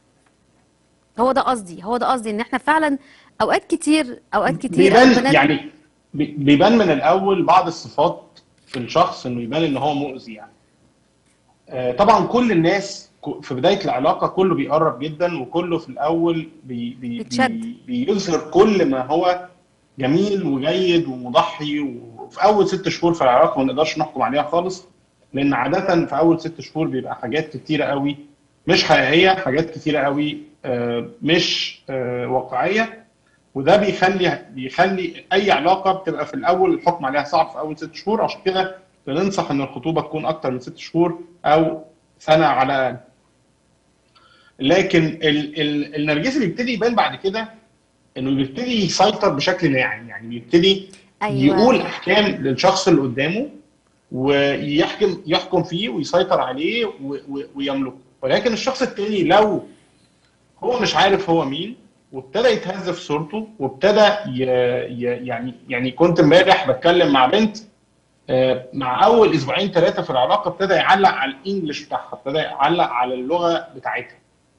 هو ده قصدي هو ده قصدي ان احنا فعلا اوقات كتير اوقات كتير بيبان البنات- يعني بي- بيبان من الاول بعض الصفات في الشخص انه يبان ان هو مؤذي يعني آه، طبعا كل الناس ك- في بدايه العلاقه كله بيقرب جدا وكله في الاول بي بي بيتشد. بي بيظهر كل ما هو جميل وجيد ومضحي وفي اول ست شهور في العلاقه ما نقدرش نحكم عليها خالص لان عاده في اول ست شهور بيبقى حاجات كتيره قوي مش حقيقيه حاجات كتيره قوي آه، مش آه، واقعيه وده بيخلي بيخلي اي علاقه بتبقى في الاول الحكم عليها صعب في اول ست شهور عشان كده بننصح ان الخطوبه تكون اكتر من ست شهور او سنه على الاقل. لكن ال ال النرجسي بيبتدي يبان بعد كده انه بيبتدي يسيطر بشكل ناعم يعني بيبتدي أيوة. يقول احكام للشخص اللي قدامه ويحكم يحكم فيه ويسيطر عليه و- و- ويملكه ولكن الشخص التاني لو هو مش عارف هو مين وابتدى يتهز في صورته وابتدى ي... ي... يعني يعني كنت امبارح بتكلم مع بنت آه، مع اول اسبوعين ثلاثه في العلاقه ابتدى يعلق على الانجليش بتاعها ابتدى يعلق على اللغه بتاعتها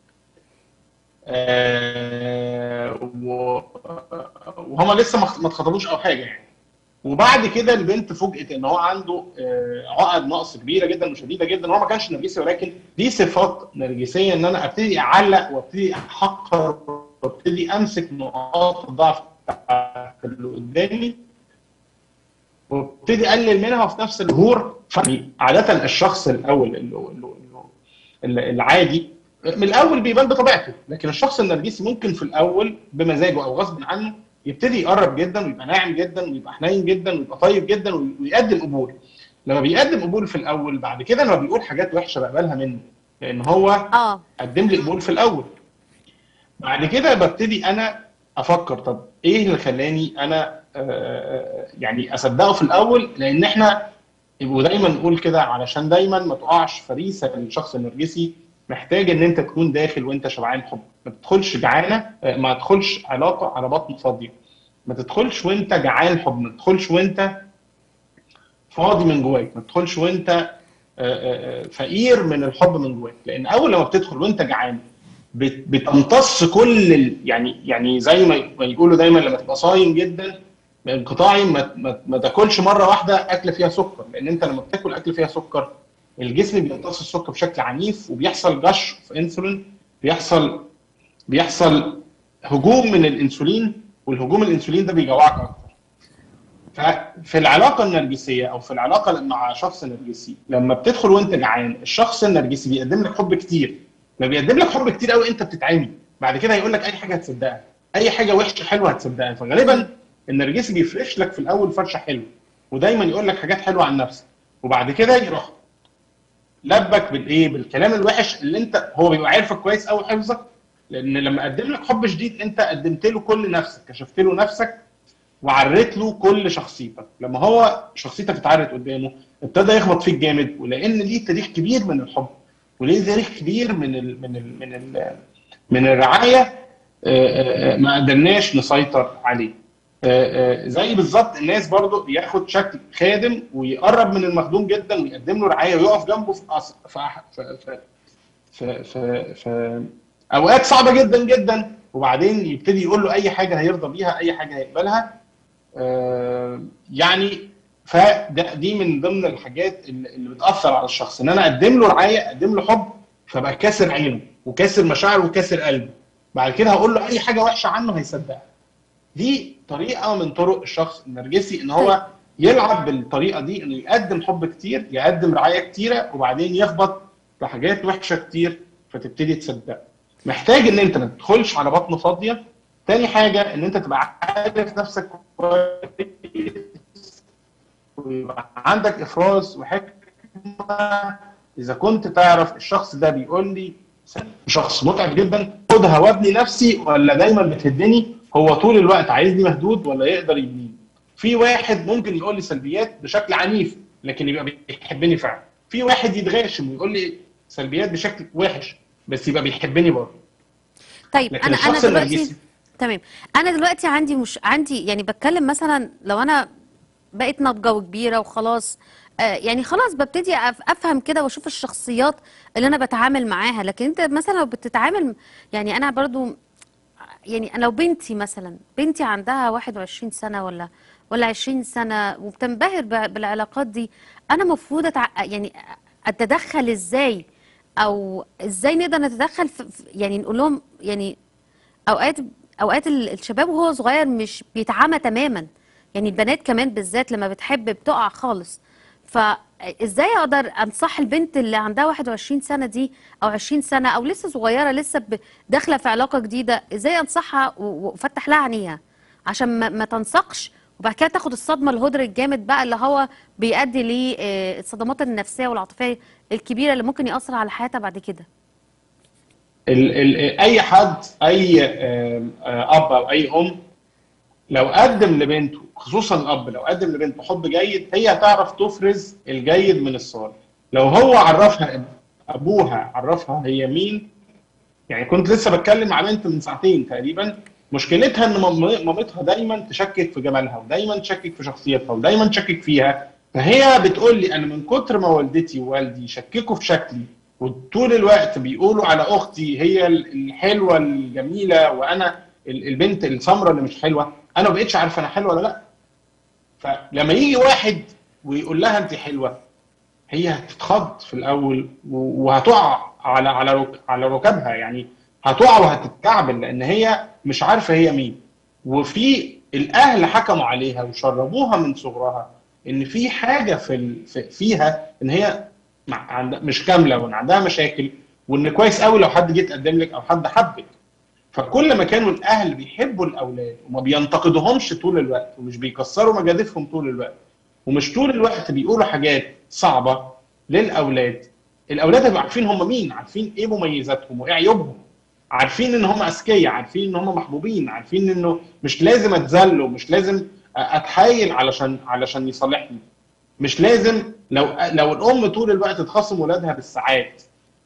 آه، و- وهما لسه ما ما اتخطبوش او حاجه يعني وبعد كده البنت فوجئت ان هو عنده آه، عقد نقص كبيره جدا وشديده جدا هو ما كانش نرجسي ولكن دي صفات نرجسيه ان انا ابتدي اعلق وابتدي احقر وابتدي امسك نقاط الضعف بتاعت اللي قدامي وابتدي اقلل منها وفي نفس الظهور يعني عاده الشخص الاول اللي اللي- اللي- العادي من الاول بيبان بطبيعته لكن الشخص النرجسي ممكن في الاول بمزاجه او غصب عنه يبتدي يقرب جدا ويبقى ناعم جدا ويبقى حنين جدا ويبقى طيب جدا ويقدم قبول لما بيقدم قبول في الاول بعد كده لما بيقول حاجات وحشه بقبلها منه لان هو اه قدم لي قبول في الاول بعد كده ببتدي انا افكر طب ايه اللي خلاني انا آه، يعني اصدقه في الاول لان احنا ودايما نقول كده علشان دايما ما تقعش فريسه للشخص النرجسي محتاج ان انت تكون داخل وانت شبعان حب ما تدخلش جعانه آه، ما تدخلش علاقه على بطن فاضيه ما تدخلش وانت جعان حب ما تدخلش وانت فاضي من جواك ما تدخلش وانت آه، آه، آه، فقير من الحب من جواك لان اول لما بتدخل وانت جعان بت- بتمتص كل ال... يعني يعني زي ما ما يقولوا دايما لما تبقى صايم جدا انقطاعي ما, ما, ما تاكلش مره واحده اكله فيها سكر لان انت لما بتاكل اكل فيها سكر الجسم بيمتص السكر بشكل عنيف وبيحصل جش في انسولين بيحصل بيحصل هجوم من الانسولين والهجوم الانسولين ده بيجوعك اكتر ففي العلاقه النرجسيه او في العلاقه مع شخص نرجسي لما بتدخل وانت جعان الشخص النرجسي بيقدم لك حب كتير لما بيقدم لك حب كتير قوي انت بتتعمي بعد كده هيقول لك اي حاجه هتصدقها اي حاجه وحشه حلوه هتصدقها فغالبا النرجسي بيفرش لك في الاول فرشه حلوه ودايما يقول لك حاجات حلوه عن نفسك وبعد كده يروح لبك بالايه بالكلام الوحش اللي انت هو بيبقى عارفك كويس قوي حفظك لان لما قدم لك حب شديد انت قدمت له كل نفسك كشفت له نفسك وعريت له كل شخصيتك لما هو شخصيتك اتعرت قدامه ابتدى يخبط فيك جامد ولان ليه تاريخ كبير من الحب وليه تاريخ كبير من ال من ال من ال من الرعايه آه، آه، آه، ما قدرناش نسيطر عليه آه، آه، زي بالظبط الناس برضو بياخد شكل خادم ويقرب من المخدوم جدا ويقدم له رعايه ويقف جنبه في أص- في أح- في في في, في, في اوقات صعبه جدا جدا وبعدين يبتدي يقول له اي حاجه هيرضى بيها اي حاجه هيقبلها آه، يعني فده دي من ضمن الحاجات اللي اللي بتاثر على الشخص ان انا اقدم له رعايه اقدم له حب فبقى كاسر عينه وكاسر مشاعره وكاسر قلبه بعد كده هقول له اي حاجه وحشه عنه هيصدقها دي طريقه من طرق الشخص النرجسي ان هو يلعب بالطريقه دي انه يقدم حب كتير يقدم رعايه كتيره وبعدين يخبط في حاجات وحشه كتير فتبتدي تصدق محتاج ان انت ما تدخلش على بطن فاضيه تاني حاجه ان انت تبقى عارف نفسك كويس ويبقى عندك افراز وحكمه اذا كنت تعرف الشخص ده بيقول لي شخص متعب جدا خدها وابني نفسي ولا دايما بتهدني هو طول الوقت عايزني مهدود ولا يقدر يبنيني في واحد ممكن يقول لي سلبيات بشكل عنيف لكن يبقى بيحبني فعلا في واحد يتغاشم ويقول لي سلبيات بشكل وحش بس يبقى بيحبني برضه طيب لكن انا انا الشخص دلوقتي النرجسي تمام انا دلوقتي عندي مش عندي يعني بتكلم مثلا لو انا بقيت ناضجه وكبيره وخلاص آه يعني خلاص ببتدي أف- افهم كده واشوف الشخصيات اللي انا بتعامل معاها لكن انت مثلا لو بتتعامل يعني انا برضو يعني لو بنتي مثلا بنتي عندها 21 سنة ولا ولا 20 سنة وبتنبهر ب- بالعلاقات دي أنا المفروض أتع... يعني أتدخل إزاي أو إزاي نقدر نتدخل في في- يعني نقول لهم يعني أوقات أوقات ال- الشباب وهو صغير مش بيتعامى تماما يعني البنات كمان بالذات لما بتحب بتقع خالص فازاي اقدر انصح البنت اللي عندها 21 سنه دي او 20 سنه او لسه صغيره لسه ب- داخله في علاقه جديده ازاي انصحها و- وافتح لها عينيها عشان ما, ما تنسقش وبعد كده تاخد الصدمه الهدر الجامد بقى اللي هو بيؤدي للصدمات النفسيه والعاطفيه الكبيره اللي ممكن ياثر على حياتها بعد كده ال ال اي حد اي آم، آه، اب او اي ام لو قدم لبنته خصوصا الاب لو قدم لبنته حب جيد هي هتعرف تفرز الجيد من الصالح لو هو عرفها ابوها عرفها هي مين يعني كنت لسه بتكلم مع بنت من ساعتين تقريبا مشكلتها ان مام- مامتها دايما تشكك في جمالها ودايما تشكك في شخصيتها ودايما تشكك فيها فهي بتقول لي انا من كتر ما والدتي ووالدي شككوا في شكلي وطول الوقت بيقولوا على اختي هي الحلوه الجميله وانا ال- البنت السمراء اللي مش حلوه انا ما بقتش عارفه انا حلوه ولا لا فلما يجي واحد ويقول لها انت حلوه هي هتتخض في الاول و- وهتقع على على رك- على ركبها يعني هتقع وهتتكعبل لان هي مش عارفه هي مين وفي الاهل حكموا عليها وشربوها من صغرها ان في حاجه في ال- في- فيها ان هي مع- عند- مش كامله وان عندها مشاكل وان كويس قوي لو حد جه يتقدم لك او حد حبك فكل ما كانوا الاهل بيحبوا الاولاد وما بينتقدوهمش طول الوقت ومش بيكسروا مجاديفهم طول الوقت ومش طول الوقت بيقولوا حاجات صعبه للاولاد الاولاد هيبقوا عارفين هم مين عارفين ايه مميزاتهم وايه عيوبهم عارفين ان هم اذكياء عارفين ان هم محبوبين عارفين انه مش لازم اتذل ومش لازم اتحايل علشان علشان يصالحني مش لازم لو لو الام طول الوقت تخاصم ولادها بالساعات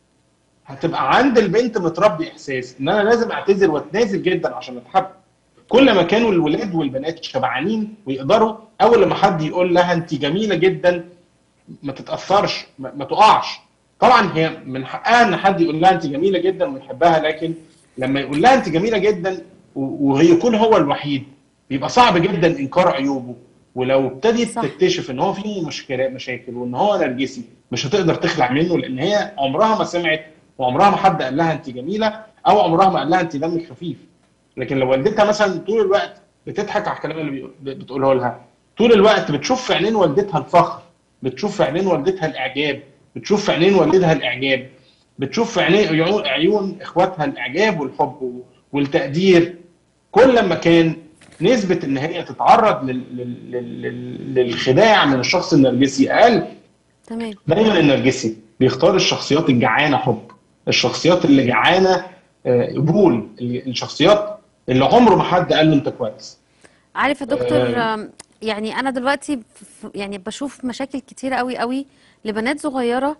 هتبقى عند البنت متربي احساس ان انا لازم اعتذر واتنازل جدا عشان اتحب كل ما كانوا الولاد والبنات شبعانين ويقدروا اول لما حد يقول لها انت جميله جدا ما تتاثرش ما, ما تقعش طبعا هي من حقها ان حد يقول لها انت جميله جدا ويحبها لكن لما يقول لها انت جميله جدا و- وهي يكون هو الوحيد بيبقى صعب جدا انكار عيوبه ولو ابتدت صح. تكتشف ان هو فيه مشكلة مشاكل وان هو نرجسي مش هتقدر تخلع منه لان هي عمرها ما سمعت وعمرها ما حد قال لها انت جميله او عمرها ما قال لها انت دمك خفيف لكن لو والدتها مثلا طول الوقت بتضحك على الكلام اللي بيقول- بتقوله لها طول الوقت بتشوف في عينين والدتها الفخر بتشوف في عينين والدتها الاعجاب بتشوف في عينين والدها الاعجاب بتشوف في عينين عيون- عيون اخواتها الاعجاب والحب والتقدير كل ما كان نسبه ان هي تتعرض لل- لل- لل- لل- للخداع من الشخص النرجسي اقل تمام دايما النرجسي بيختار الشخصيات الجعانه حب الشخصيات اللي جعانه آه، قبول الشخصيات اللي عمره ما حد قال له انت كويس عارف يا دكتور آه. آم، يعني انا دلوقتي ف- ف- يعني بشوف مشاكل كتيره قوي قوي لبنات صغيره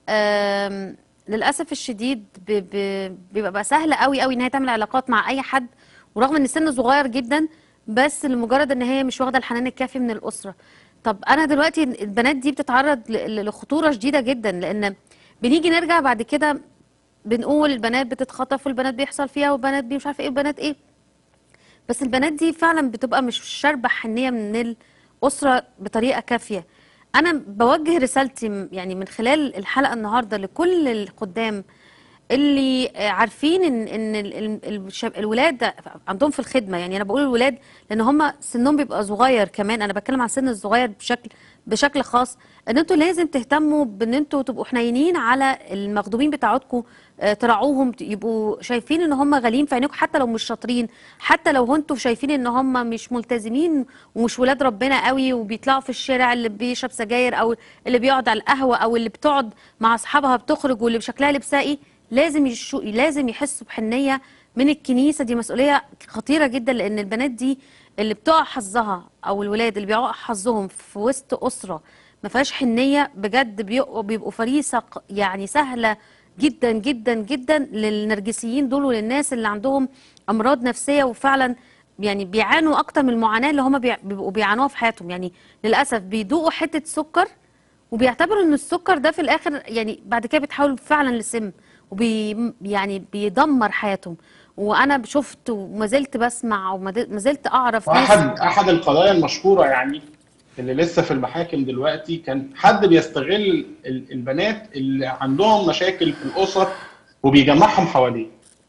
آم، للاسف الشديد ب- ب- بيبقى بقى سهل قوي قوي ان هي تعمل علاقات مع اي حد ورغم ان السن صغير جدا بس لمجرد ان هي مش واخده الحنان الكافي من الاسره طب انا دلوقتي البنات دي بتتعرض ل- ل- لخطوره شديده جدا لان بنيجي نرجع بعد كده بنقول البنات بتتخطف والبنات بيحصل فيها والبنات بي مش عارفه ايه والبنات ايه بس البنات دي فعلا بتبقى مش شاربة حنية من الأسرة بطريقة كافية أنا بوجه رسالتي م- يعني من خلال الحلقة النهاردة لكل القدام اللي آه، عارفين ان ان ال- ال- الشاب- الولاد عندهم في الخدمه يعني انا بقول الولاد لان هم سنهم بيبقى صغير كمان انا بتكلم عن السن الصغير بشكل بشكل خاص ان انتوا لازم تهتموا بان انتوا تبقوا حنينين على المخدومين بتاعتكم آه، تراعوهم ت- يبقوا شايفين ان هم غاليين في عينيكم حتى لو مش شاطرين حتى لو انتوا شايفين ان هم مش ملتزمين ومش ولاد ربنا قوي وبيطلعوا في الشارع اللي بيشرب سجاير او اللي بيقعد على القهوه او اللي بتقعد مع اصحابها بتخرج واللي بشكلها لبسها ايه لازم يشو لازم يحسوا بحنيه من الكنيسه دي مسؤوليه خطيره جدا لان البنات دي اللي بتقع حظها او الولاد اللي بيقع حظهم في وسط اسره ما فيهاش حنيه بجد بيبقوا بيبقوا فريسه ق- يعني سهله جدا جدا جدا للنرجسيين دول وللناس اللي عندهم امراض نفسيه وفعلا يعني بيعانوا اكتر من المعاناه اللي هم بيع- بيبقوا بيعانوها في حياتهم يعني للاسف بيدوقوا حته سكر وبيعتبروا ان السكر ده في الاخر يعني بعد كده بيتحول فعلا لسم وبي يعني بيدمر حياتهم وانا شفت وما زلت بسمع وما زلت اعرف ناس واحد احد القضايا المشهوره يعني اللي لسه في المحاكم دلوقتي كان حد بيستغل ال- البنات اللي عندهم مشاكل في الاسر وبيجمعهم حواليه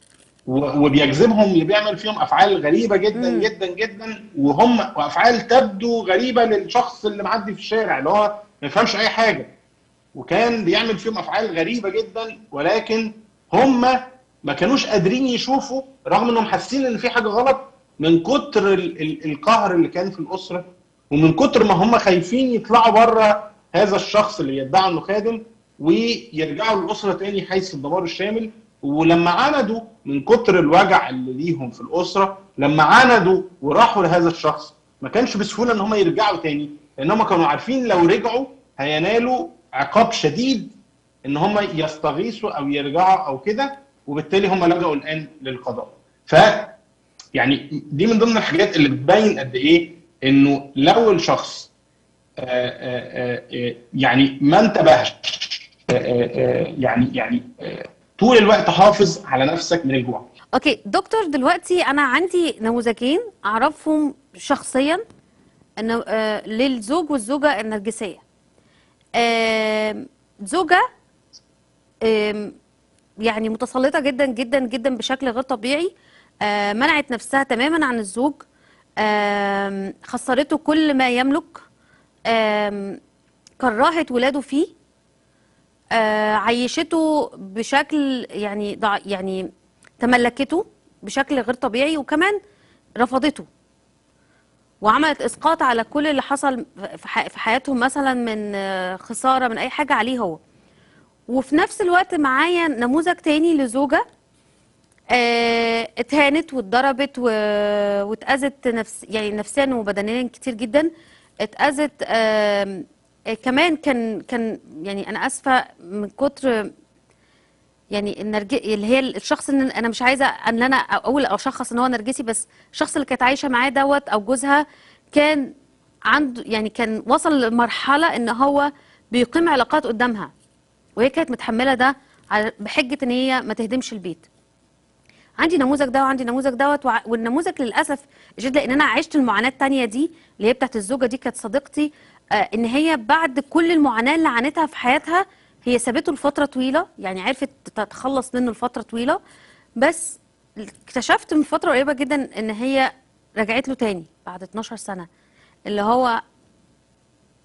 و- وبيجذبهم اللي بيعمل فيهم افعال غريبه جدا مم. جدا جدا وهم وافعال تبدو غريبه للشخص اللي معدي في الشارع اللي هو ما يفهمش اي حاجه وكان بيعمل فيهم افعال غريبه جدا ولكن هم ما كانوش قادرين يشوفوا رغم انهم حاسين ان في حاجه غلط من كتر ال- ال- القهر اللي كان في الاسره ومن كتر ما هم خايفين يطلعوا بره هذا الشخص اللي يدعي انه خادم ويرجعوا للاسره تاني حيث الدمار الشامل ولما عاندوا من كتر الوجع اللي ليهم في الاسره لما عاندوا وراحوا لهذا الشخص ما كانش بسهوله ان هم يرجعوا تاني لان هم كانوا عارفين لو رجعوا هينالوا عقاب شديد ان هم يستغيثوا او يرجعوا او كده وبالتالي هم لجأوا الان للقضاء ف يعني دي من ضمن الحاجات اللي بتبين قد ايه انه لو الشخص آه، آه، آه، يعني ما انتبهش آه، آه، آه، يعني يعني آه، طول الوقت حافظ على نفسك من الجوع اوكي دكتور دلوقتي انا عندي نموذجين اعرفهم شخصيا انه آه للزوج والزوجه النرجسيه آم، زوجه آم، يعني متسلطه جدا جدا جدا بشكل غير طبيعي آه، منعت نفسها تماما عن الزوج آم، خسرته كل ما يملك آم، كرهت ولاده فيه آه، عيشته بشكل يعني ضع يعني تملكته بشكل غير طبيعي وكمان رفضته وعملت اسقاط على كل اللي حصل في ح- في حياتهم مثلا من آه، خساره من اي حاجه عليه هو وفي نفس الوقت معايا نموذج تاني لزوجه آه، اتهانت واتضربت و- واتأذت نفس يعني نفسيا وبدنيا كتير جدا اتأذت آم، آه، كمان كان كان يعني انا اسفه من كتر يعني النرج اللي هي الشخص ان انا مش عايزه ان انا اقول او اشخص ان هو نرجسي بس الشخص اللي كانت عايشه معاه دوت او جوزها كان عنده يعني كان وصل لمرحله ان هو بيقيم علاقات قدامها وهي كانت متحمله ده على بحجه ان هي ما تهدمش البيت عندي نموذج ده وعندي نموذج دوت وع- والنموذج للاسف جدا لان انا عشت المعاناه التانيه دي اللي هي بتاعت الزوجه دي كانت صديقتي آه، ان هي بعد كل المعاناه اللي عانتها في حياتها هي سابته لفتره طويله يعني عرفت تتخلص منه لفتره طويله بس اكتشفت من فتره قريبه جدا ان هي رجعت له تاني بعد 12 سنه اللي هو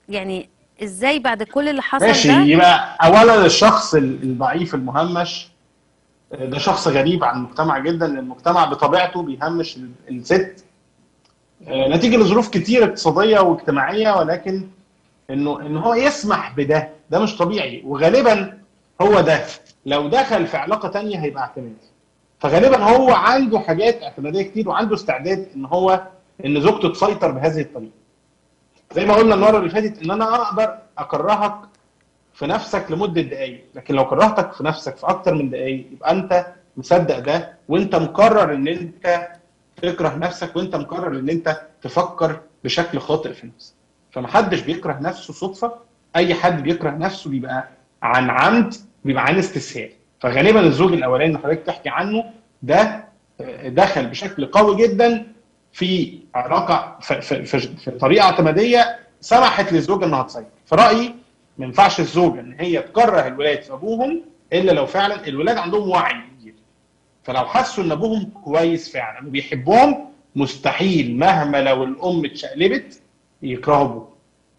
يعني ازاي بعد كل اللي حصل ماشي ده يبقى اولا الشخص ال- الضعيف المهمش آه، ده شخص غريب عن المجتمع جدا لان المجتمع بطبيعته بيهمش ال- الست آه، نتيجه لظروف كتير اقتصاديه واجتماعيه ولكن انه ان هو يسمح بده ده مش طبيعي وغالبا هو ده لو دخل في علاقه تانية هيبقى اعتمادي فغالبا هو عنده حاجات اعتماديه كتير وعنده استعداد ان هو ان زوجته تسيطر بهذه الطريقه زي ما قلنا المره اللي فاتت ان انا اقدر اكرهك في نفسك لمده دقائق لكن لو كرهتك في نفسك في اكتر من دقائق يبقى انت مصدق ده وانت مقرر ان انت تكره نفسك وانت مقرر ان انت تفكر بشكل خاطئ في نفسك فمحدش بيكره نفسه صدفه اي حد بيكره نفسه بيبقى عن عمد بيبقى عن استسهال فغالبا الزوج الاولاني اللي حضرتك تحكي عنه ده آه، دخل بشكل قوي جدا في علاقه في, في, في, في طريقه اعتماديه سمحت للزوجه انها تسيطر في رايي ما ينفعش الزوجه ان هي تكره الولاد في ابوهم الا لو فعلا الولاد عندهم وعي كبير فلو حسوا ان ابوهم كويس فعلا وبيحبهم مستحيل مهما لو الام اتشقلبت يكرهوا ابوه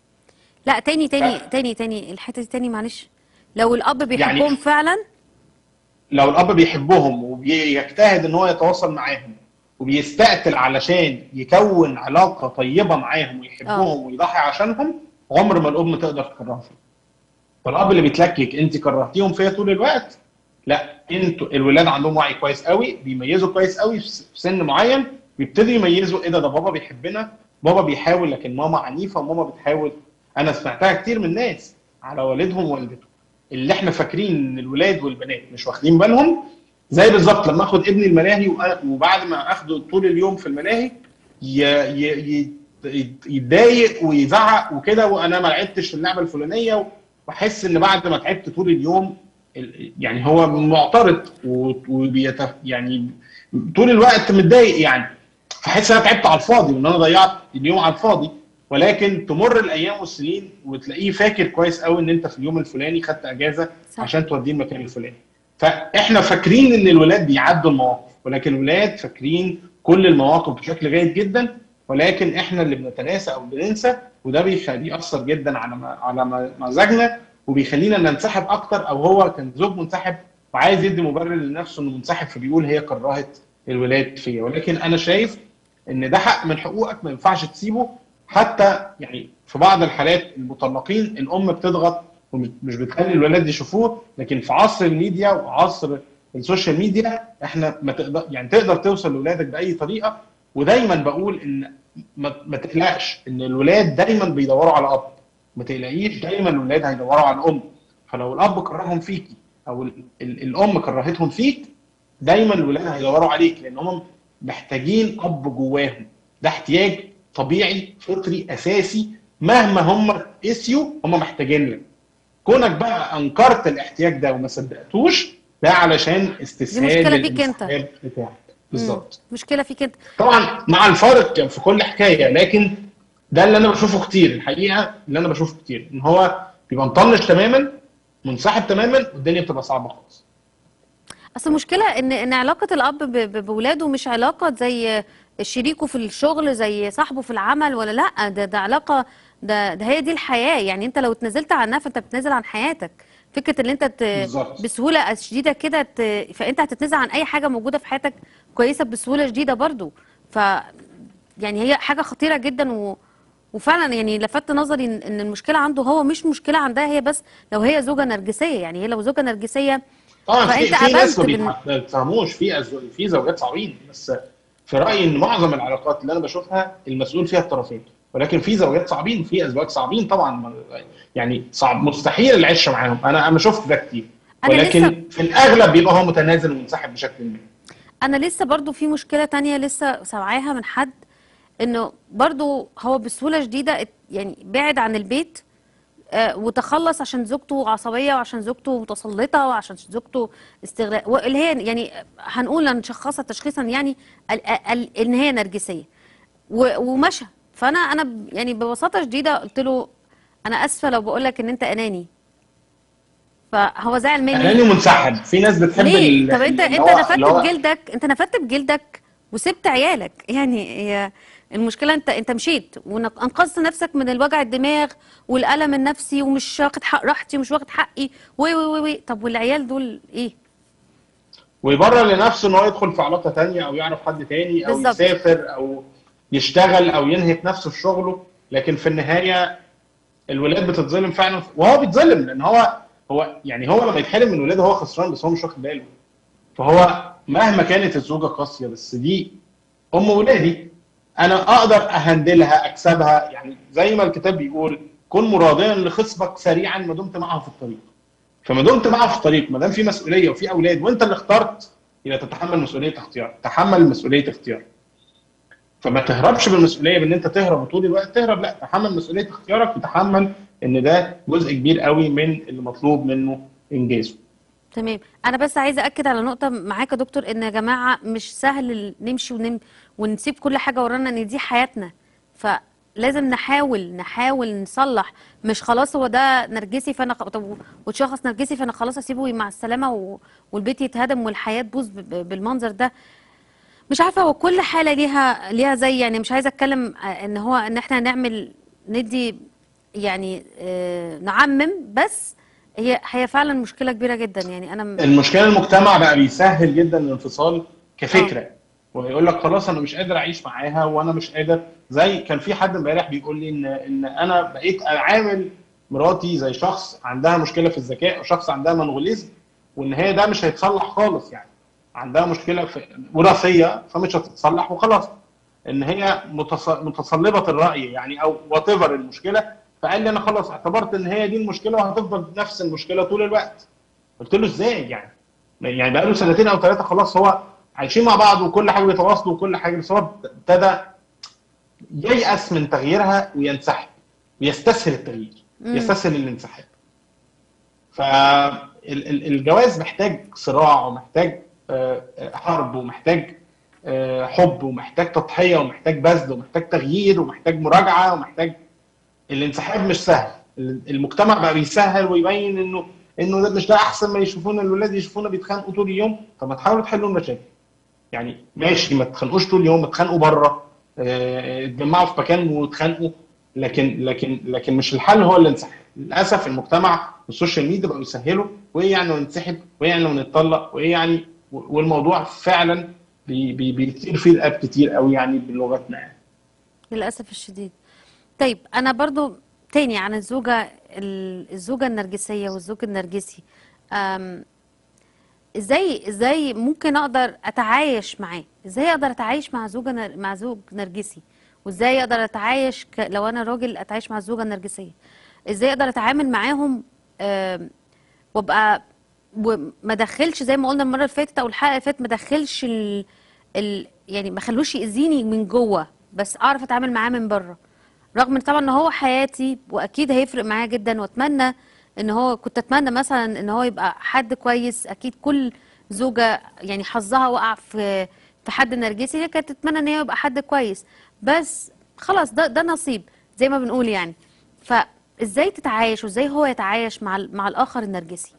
لا تاني تاني ف- تاني تاني الحته دي تاني معلش لو الاب بيحبهم يعني- فعلا لو الاب بيحبهم وبيجتهد ان هو يتواصل معاهم وبيستقتل علشان يكون علاقه طيبه معاهم ويحبهم ويضحي عشانهم عمر ما الام تقدر تكرههم فيه. فالاب اللي بيتلكك انت كرهتيهم فيا طول الوقت لا انتوا الولاد عندهم وعي كويس قوي بيميزوا كويس قوي في س- في سن معين بيبتدوا يميزوا ايه ده ده بابا بيحبنا بابا بيحاول لكن ماما عنيفه وماما بتحاول انا سمعتها كتير من الناس على والدهم ووالدتهم اللي احنا فاكرين ان الولاد والبنات مش واخدين بالهم زي بالظبط لما اخد ابني الملاهي وأ- وبعد ما اخده طول اليوم في الملاهي ي- ي- ي- يتضايق ويزعق وكده وانا ما لعبتش اللعبه الفلانيه واحس ان بعد ما تعبت طول اليوم ال- يعني هو معترض و- وبيت يعني طول الوقت متضايق يعني فحس ان انا تعبت على الفاضي وان انا ضيعت اليوم على الفاضي ولكن تمر الايام والسنين وتلاقيه فاكر كويس قوي ان انت في اليوم الفلاني خدت اجازه صح. عشان توديه المكان الفلاني فاحنا فاكرين ان الولاد بيعدوا المواقف ولكن الولاد فاكرين كل المواقف بشكل جيد جدا ولكن احنا اللي بنتناسى او بننسى وده بيخ- بيأثر جدا على ما- على ما- مزاجنا وبيخلينا ننسحب اكتر او هو كان زوج منسحب وعايز يدي مبرر لنفسه انه منسحب فبيقول هي كرهت الولاد فيا ولكن انا شايف ان ده حق من حقوقك ما ينفعش تسيبه حتى يعني في بعض الحالات المطلقين الام بتضغط ومش بتخلي الولاد يشوفوه لكن في عصر الميديا وعصر السوشيال ميديا احنا ما تقدر يعني تقدر توصل لاولادك باي طريقه ودايما بقول ان ما, ما تقلقش ان الولاد دايما بيدوروا على اب ما تقلقيش دايما الولاد هيدوروا على ام فلو الاب كرههم فيكي او ال ال الام كرهتهم فيك دايما الولاد هيدوروا عليك لان هم محتاجين اب جواهم ده احتياج طبيعي فطري اساسي مهما هم قسيوا هم محتاجين لك كونك بقى انكرت الاحتياج ده وما صدقتوش ده علشان استسهال مشكلة فيك انت. للانسحاب بتاعك بالظبط مم. مشكله فيك انت طبعا مع الفارق في كل حكايه لكن ده اللي انا بشوفه كتير الحقيقه اللي انا بشوفه كتير ان هو بيبقى مطنش تماما منسحب تماما والدنيا بتبقى صعبه خالص اصل المشكله ان ان علاقه الاب ب- ب- بولاده مش علاقه زي شريكه في الشغل زي صاحبه في العمل ولا لا ده ده علاقه ده ده هي دي الحياه يعني انت لو اتنازلت عنها فانت بتنازل عن حياتك فكره ان انت ت... بالظبط. بسهوله شديده كده ت... فانت هتتنازل عن اي حاجه موجوده في حياتك كويسه بسهوله شديده برضو ف يعني هي حاجه خطيره جدا و... وفعلا يعني لفت نظري ان إن المشكله عنده هو مش مشكله عندها هي بس لو هي زوجه نرجسيه يعني هي لو زوجه نرجسيه طبعا في فانت في ناس ما قبلت بال... بيتع- بيتفهموش في أزو- في زوجات صعبين بس في رايي ان معظم العلاقات اللي انا بشوفها المسؤول فيها الطرفين ولكن في زوجات صعبين في ازواج صعبين طبعا ما- يعني صعب مستحيل العيشه معاهم انا انا شفت ده كتير أنا ولكن لسه- في الاغلب بيبقى هو متنازل ومنسحب بشكل ما انا لسه برضو في مشكله تانية لسه سامعاها من حد انه برضو هو بسهوله شديده ات- يعني بعد عن البيت آه، وتخلص عشان زوجته عصبيه وعشان زوجته متسلطه وعشان زوجته استغلال واللي هي يعني هنقول نشخصها تشخيصا يعني ال- ال- ان هي نرجسيه و- ومشى فانا انا ب- يعني ببساطه شديده قلت له انا اسفه لو بقول لك ان انت اناني فهو زعل مني اناني ومنسحب في ناس بتحب ليه؟ ال- طب انت اللي انت هو- نفدت اللي هو- بجلدك انت نفدت بجلدك وسبت عيالك يعني هي المشكله انت انت مشيت وانقذت نفسك من الوجع الدماغ والالم النفسي ومش واخد حق راحتي ومش واخد حقي وي وي وي, وي. طب والعيال دول ايه ويبرر لنفسه ان هو يدخل في علاقه تانية او يعرف حد تاني او بالظبط. يسافر او يشتغل او ينهك نفسه في شغله لكن في النهايه الولاد بتتظلم فعلا وهو بيتظلم لان هو هو يعني هو لما يتحرم من ولاده هو خسران بس هو مش واخد باله فهو مهما كانت الزوجه قاسيه بس دي ام ولادي انا اقدر اهندلها اكسبها يعني زي ما الكتاب بيقول كن مراضيا لخصمك سريعا ما دمت معه في الطريق فما دمت معه في الطريق ما دام في مسؤوليه وفي اولاد وانت اللي اخترت يبقى تتحمل مسؤوليه اختيار تحمل مسؤوليه اختيار فما تهربش بالمسؤوليه بان انت تهرب طول الوقت تهرب لا تحمل مسؤوليه اختيارك وتحمل ان ده جزء كبير قوي من اللي مطلوب منه انجازه تمام انا بس عايزه اكد على نقطه معاك يا دكتور ان يا جماعه مش سهل ال- نمشي ونم ونسيب كل حاجه ورانا ان دي حياتنا فلازم نحاول نحاول نصلح مش خلاص هو ده نرجسي فانا خ- طب وتشخص نرجسي فانا خلاص اسيبه مع السلامه و... والبيت يتهدم والحياه تبوظ ب... ب- بالمنظر ده مش عارفه هو كل حاله ليها ليها زي يعني مش عايزه اتكلم آه، ان هو ان احنا نعمل ندي يعني آه، نعمم بس هي هي فعلا مشكله كبيره جدا يعني انا م- المشكله المجتمع بقى بيسهل جدا الانفصال كفكره ويقول لك خلاص انا مش قادر اعيش معاها وانا مش قادر زي كان في حد امبارح بيقول لي ان ان انا بقيت اعامل مراتي زي شخص عندها مشكله في الذكاء او شخص عندها منغوليزم وان هي ده مش هيتصلح خالص يعني عندها مشكله في وراثيه فمش هتتصلح وخلاص ان هي متص- متصلبه الراي يعني او وات ايفر المشكله فقال لي انا خلاص اعتبرت ان هي دي المشكله وهتفضل نفس المشكله طول الوقت قلت له ازاي يعني يعني بقى له سنتين او ثلاثه خلاص هو عايشين مع بعض وكل حاجه بيتواصلوا وكل حاجه بس هو ابتدى ييأس من تغييرها وينسحب ويستسهل التغيير مم. يستسهل الانسحاب فالجواز محتاج صراع ومحتاج آه، آه، حرب ومحتاج آه، حب ومحتاج تضحيه ومحتاج بذل ومحتاج تغيير ومحتاج مراجعه ومحتاج الانسحاب مش سهل المجتمع بقى بيسهل ويبين انه انه ده مش ده احسن ما يشوفونا الولاد يشوفونا بيتخانقوا طول اليوم طب ما تحاولوا تحلوا المشاكل يعني ماشي ما تتخانقوش طول اليوم اتخانقوا بره اه، اتجمعوا في مكان واتخانقوا لكن لكن لكن مش الحل هو الانسحاب للاسف المجتمع والسوشيال ميديا بقوا يسهلوا وايه يعني لو ننسحب وايه يعني لو نتطلق وايه يعني والموضوع فعلا بي بي بيطير فيه رقاب كتير قوي يعني بلغتنا يعني للأسف الشديد طيب أنا برضو تاني عن الزوجة ال- الزوجة النرجسية والزوج النرجسي أم، ازاي ازاي ممكن اقدر اتعايش معاه ازاي اقدر اتعايش مع زوجة نر- مع زوج نرجسي وازاي اقدر اتعايش ك... لو انا راجل اتعايش مع الزوجة النرجسية ازاي اقدر اتعامل معاهم أم، وابقى وما ادخلش زي ما قلنا المره اللي فاتت او الحلقه اللي فاتت ما ادخلش ال... ال... يعني ما خلوش يأذيني من جوه بس اعرف اتعامل معاه من بره رغم ان طبعا ان هو حياتي واكيد هيفرق معايا جدا واتمنى ان هو كنت اتمنى مثلا ان هو يبقى حد كويس اكيد كل زوجة يعني حظها وقع في في حد نرجسي هي كانت تتمنى ان هي يبقى حد كويس بس خلاص ده ده نصيب زي ما بنقول يعني فازاي تتعايش وازاي هو يتعايش مع ال- مع الاخر النرجسي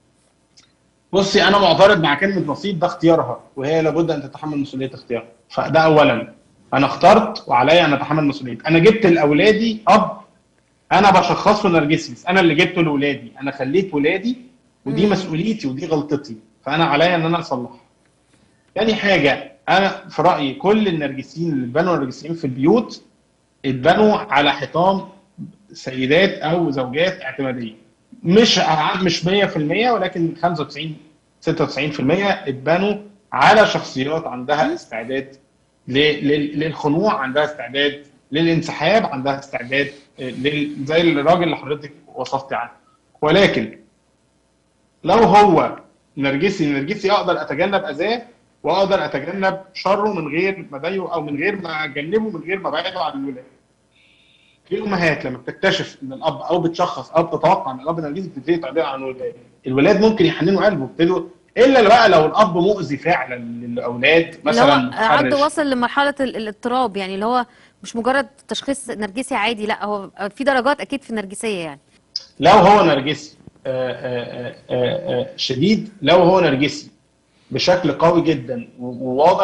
بصي انا معترض مع كلمه نصيب ده اختيارها وهي لابد ان تتحمل مسؤوليه اختيارها فده اولا انا اخترت وعليا ان اتحمل مسؤوليه انا جبت لاولادي اب انا بشخصه نرجسي بس انا اللي جبته لاولادي انا خليت ولادي ودي مم. مسؤوليتي ودي غلطتي فانا عليا ان انا اصلحها تاني حاجه انا في رايي كل النرجسيين اللي اتبنوا نرجسيين في البيوت اتبنوا على حيطان سيدات او زوجات اعتماديه مش مش 100% ولكن 95 96% اتبنوا على شخصيات عندها استعداد ل- لل- للخنوع عندها استعداد للانسحاب عندها استعداد آه، لل- زي الراجل اللي حضرتك وصفت عنه ولكن لو هو نرجسي نرجسي اقدر اتجنب اذاه واقدر اتجنب شره من غير ما اضايقه او من غير ما اجنبه من غير ما ابعده عن الولاد في امهات لما بتكتشف ان الاب او بتشخص او بتتوقع ان الاب نرجسي بتبتدي تعبير عن الولاد الولاد ممكن يحننوا قلبه يبتدوا الا بقى لو الاب مؤذي فعلا للاولاد اللي مثلا هو عنده متحرش. وصل لمرحله ال- الاضطراب يعني اللي هو مش مجرد تشخيص نرجسي عادي لا هو في درجات اكيد في النرجسيه يعني لو هو نرجسي آه، آه، آه، آه، شديد لو هو نرجسي بشكل قوي جدا و- وواضح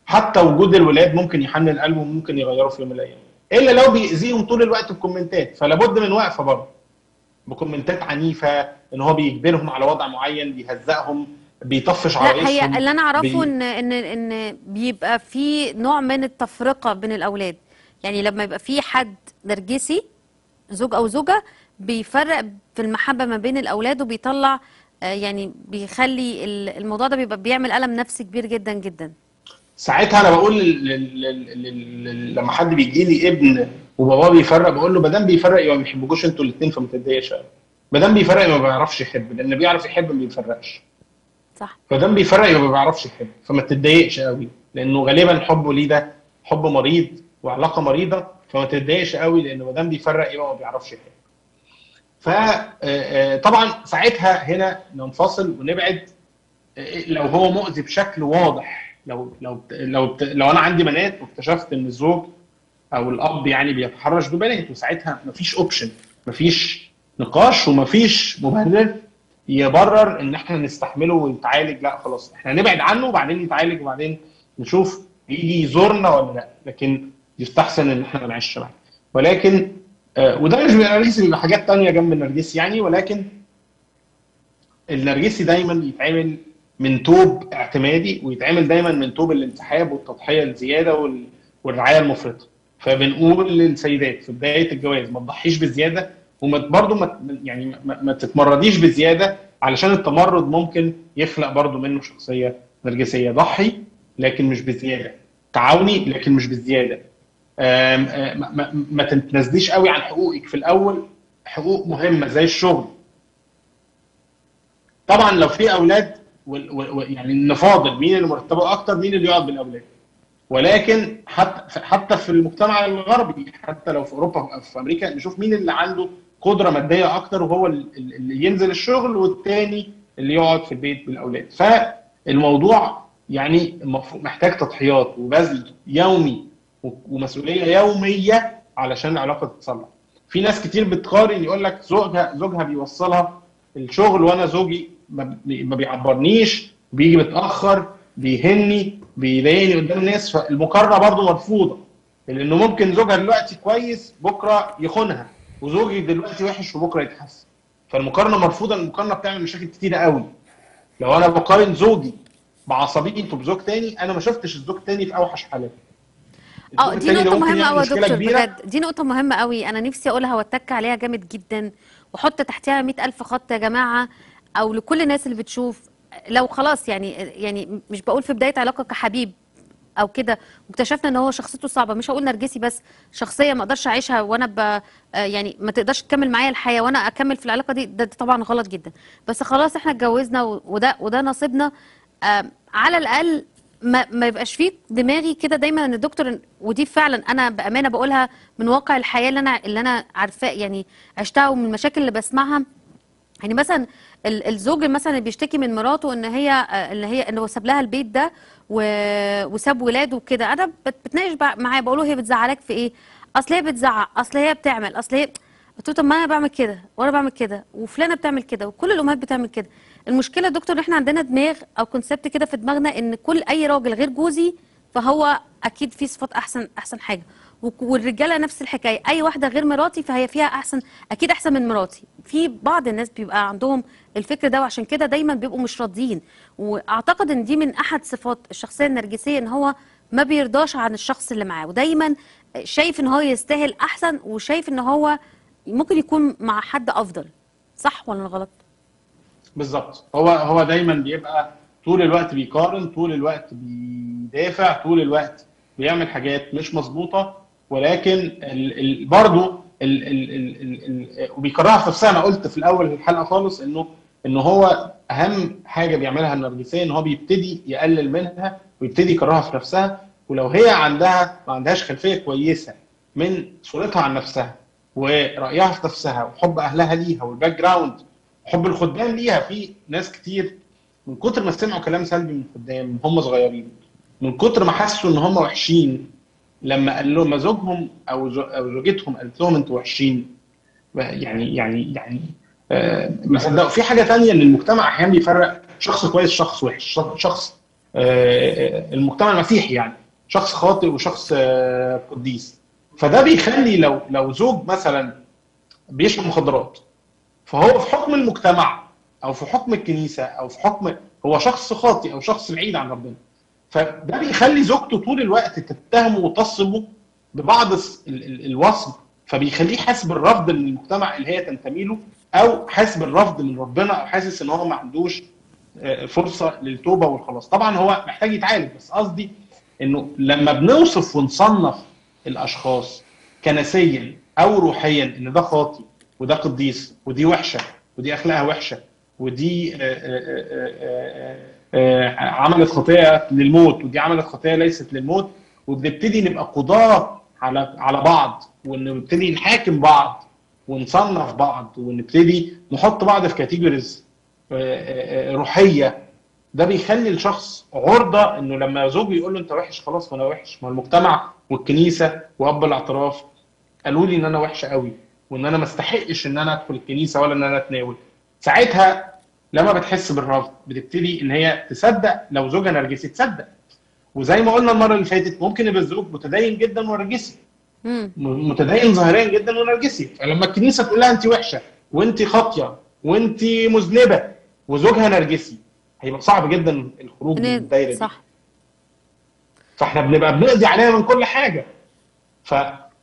حتى وجود الولاد ممكن يحنن قلبه وممكن يغيره في يوم من الايام الا لو بيأذيهم طول الوقت بكومنتات فلا بد من وقفه برضه بكومنتات عنيفه ان هو بيجبرهم على وضع معين بيهزقهم بيطفش على لا هي رئيسهم اللي انا اعرفه بي- ان ان ان بيبقى في نوع من التفرقه بين الاولاد يعني لما يبقى في حد نرجسي زوج او زوجه بيفرق في المحبه ما بين الاولاد وبيطلع آه، يعني بيخلي ال- الموضوع ده بيبقى بيعمل الم نفسي كبير جدا جدا ساعتها انا بقول لل- لل- لل- لل- لل- لما حد بيجي لي ابن وباباه بيفرق بقول له ما دام بيفرق يبقى ما بيحبكوش انتوا الاثنين فما تتضايقش قوي ما دام بيفرق يبقى ما بيعرفش يحب لان بيعرف يحب ما بيفرقش صح ما دام بيفرق يبقى ما بيعرفش يحب فما تتضايقش قوي لانه غالبا حبه ليه ده حب مريض وعلاقه مريضه فما تتضايقش قوي لانه ما دام بيفرق يبقى ما بيعرفش يحب فطبعا ساعتها هنا ننفصل ونبعد آه، لو هو مؤذي بشكل واضح لو لو لو لو انا عندي بنات واكتشفت ان الزوج او الاب يعني بيتحرش ببنات وساعتها مفيش اوبشن مفيش نقاش ومفيش مبرر يبرر ان احنا نستحمله ويتعالج لا خلاص احنا نبعد عنه وبعدين يتعالج وبعدين نشوف يجي يزورنا ولا لا لكن يستحسن ان احنا ما نعيش معاه ولكن آه، وده مش بيبقى نرجسي بيبقى حاجات تانية جنب النرجسي يعني ولكن النرجسي دايما يتعمل من توب اعتمادي ويتعمل دايما من توب الانسحاب والتضحيه الزياده وال- والرعايه المفرطه فبنقول للسيدات في بدايه الجواز ما تضحيش بزياده وما برضه ما يعني ما, ما تتمرديش بزياده علشان التمرد ممكن يخلق برضه منه شخصيه نرجسيه ضحي لكن مش بزياده تعاوني لكن مش بزياده آم، آم، ما, ما, ما تتنازليش قوي عن حقوقك في الاول حقوق مهمه زي الشغل طبعا لو في اولاد وال- وال- وال- يعني نفاضل مين اللي مرتبه اكتر مين اللي يقعد بالاولاد ولكن حتى حتى في المجتمع الغربي حتى لو في اوروبا او في امريكا نشوف مين اللي عنده قدره ماديه اكتر وهو ال- ال- اللي ينزل الشغل والتاني اللي يقعد في البيت بالاولاد فالموضوع يعني المفروض محتاج تضحيات وبذل يومي و- ومسؤوليه يوميه علشان العلاقه تتصلح في ناس كتير بتقارن يقول لك زوجها زوجها بيوصلها الشغل وانا زوجي ما بي- ما بيعبرنيش بيجي متاخر بيهني بيضايقني قدام الناس فالمقارنه برضو مرفوضه لانه ممكن زوجها دلوقتي كويس بكره يخونها وزوجي دلوقتي وحش وبكره يتحسن فالمقارنه مرفوضه المقارنه بتعمل مشاكل كتيره قوي لو انا بقارن زوجي بعصبيته بزوج تاني انا ما شفتش الزوج التاني في اوحش حالاته اه الزوج دي التاني ده نقطة ممكن مهمة يعمل قوي يا مشكلة دكتور كبيرة. بجد دي نقطة مهمة قوي أنا نفسي أقولها وأتك عليها جامد جدا وحط تحتها مئة ألف خط يا جماعة أو لكل الناس اللي بتشوف لو خلاص يعني يعني مش بقول في بداية علاقة كحبيب او كده واكتشفنا ان هو شخصيته صعبه مش هقول نرجسي بس شخصيه ما اقدرش اعيشها وانا ب آه يعني ما تقدرش تكمل معايا الحياه وانا اكمل في العلاقه دي ده, ده طبعا غلط جدا بس خلاص احنا اتجوزنا و- وده وده نصيبنا آه على الاقل ما ما يبقاش فيه دماغي كده دايما ان الدكتور ودي فعلا انا بامانه بقولها من واقع الحياه اللي انا اللي انا عارفاه يعني عشتها ومن المشاكل اللي بسمعها يعني مثلا ال- الزوج مثلا اللي بيشتكي من مراته ان هي آه، اللي هي انه ساب لها البيت ده و- وساب ولاده وكده انا بت- بتناقش بع- معاه بقول له هي بتزعلك في ايه اصل هي بتزعق اصل هي بتعمل اصل هي قلت له طب ما انا بعمل كده وانا بعمل كده وفلانه بتعمل كده وكل الامهات بتعمل كده المشكله يا دكتور ان احنا عندنا دماغ او كونسبت كده في دماغنا ان كل اي راجل غير جوزي فهو اكيد فيه صفات احسن احسن حاجه وك- والرجاله نفس الحكايه اي واحده غير مراتي فهي فيها احسن اكيد احسن من مراتي في بعض الناس بيبقى عندهم الفكر ده وعشان كده دايما بيبقوا مش راضيين واعتقد ان دي من احد صفات الشخصيه النرجسيه ان هو ما بيرضاش عن الشخص اللي معاه ودايما شايف ان هو يستاهل احسن وشايف ان هو ممكن يكون مع حد افضل صح ولا أنا غلط بالظبط هو هو دايما بيبقى طول الوقت بيقارن طول الوقت بيدافع طول الوقت بيعمل حاجات مش مظبوطه ولكن ال ال برضه ال ال ال ال ال وبيكرهها في نفسها انا قلت في الاول الحلقه خالص انه ان هو اهم حاجه بيعملها النرجسيه ان هو بيبتدي يقلل منها ويبتدي يكرهها في نفسها ولو هي عندها ما عندهاش خلفيه كويسه من صورتها عن نفسها ورايها في نفسها وحب اهلها ليها والباك جراوند حب الخدام ليها في ناس كتير من كتر ما سمعوا كلام سلبي من الخدام من هم صغيرين من كتر ما حسوا ان هم وحشين لما قال لهم زوجهم او زو- او زوجتهم قالت لهم انتوا وحشين يعني يعني يعني آه، ما صدقوا في حاجه تانية ان المجتمع احيانا بيفرق شخص كويس شخص وحش شخص آه، المجتمع المسيحي يعني شخص خاطئ وشخص آه، قديس فده بيخلي لو لو زوج مثلا بيشرب مخدرات فهو في حكم المجتمع او في حكم الكنيسه او في حكم هو شخص خاطئ او شخص بعيد عن ربنا فده بيخلي زوجته طول الوقت تتهمه وتصبه ببعض الس- ال- ال- الوصف فبيخليه حاسس بالرفض من المجتمع اللي هي تنتمي له او حاسس بالرفض من ربنا او حاسس ان هو ما عندوش آه، فرصه للتوبه والخلاص طبعا هو محتاج يتعالج بس قصدي انه لما بنوصف ونصنف الاشخاص كنسيا او روحيا ان ده خاطي وده قديس ودي وحشه ودي اخلاقها وحشه ودي آه، آه، آه، آه، آه، عملت خطيئه للموت ودي عملت خطيئه ليست للموت وبنبتدي نبقى قضاة على على بعض ونبتدي نحاكم بعض ونصنف بعض ونبتدي نحط بعض في كاتيجوريز روحيه ده بيخلي الشخص عرضه انه لما زوجه يقول له انت وحش خلاص ما انا وحش ما المجتمع والكنيسه واب الاعتراف قالوا لي ان انا وحشه قوي وان انا ما استحقش ان انا ادخل الكنيسه ولا ان انا اتناول ساعتها لما بتحس بالرفض بتبتدي ان هي تصدق لو زوجها نرجسي تصدق وزي ما قلنا المره اللي فاتت ممكن يبقى الزوج متدين جدا ونرجسي مم. م- متدين ظاهريا جدا ونرجسي فلما الكنيسه تقول لها انت وحشه وانت خاطيه وانت مذنبه وزوجها نرجسي هيبقى صعب جدا الخروج من الدايره دي صح فاحنا بنبقى بنقضي عليها من كل حاجه ف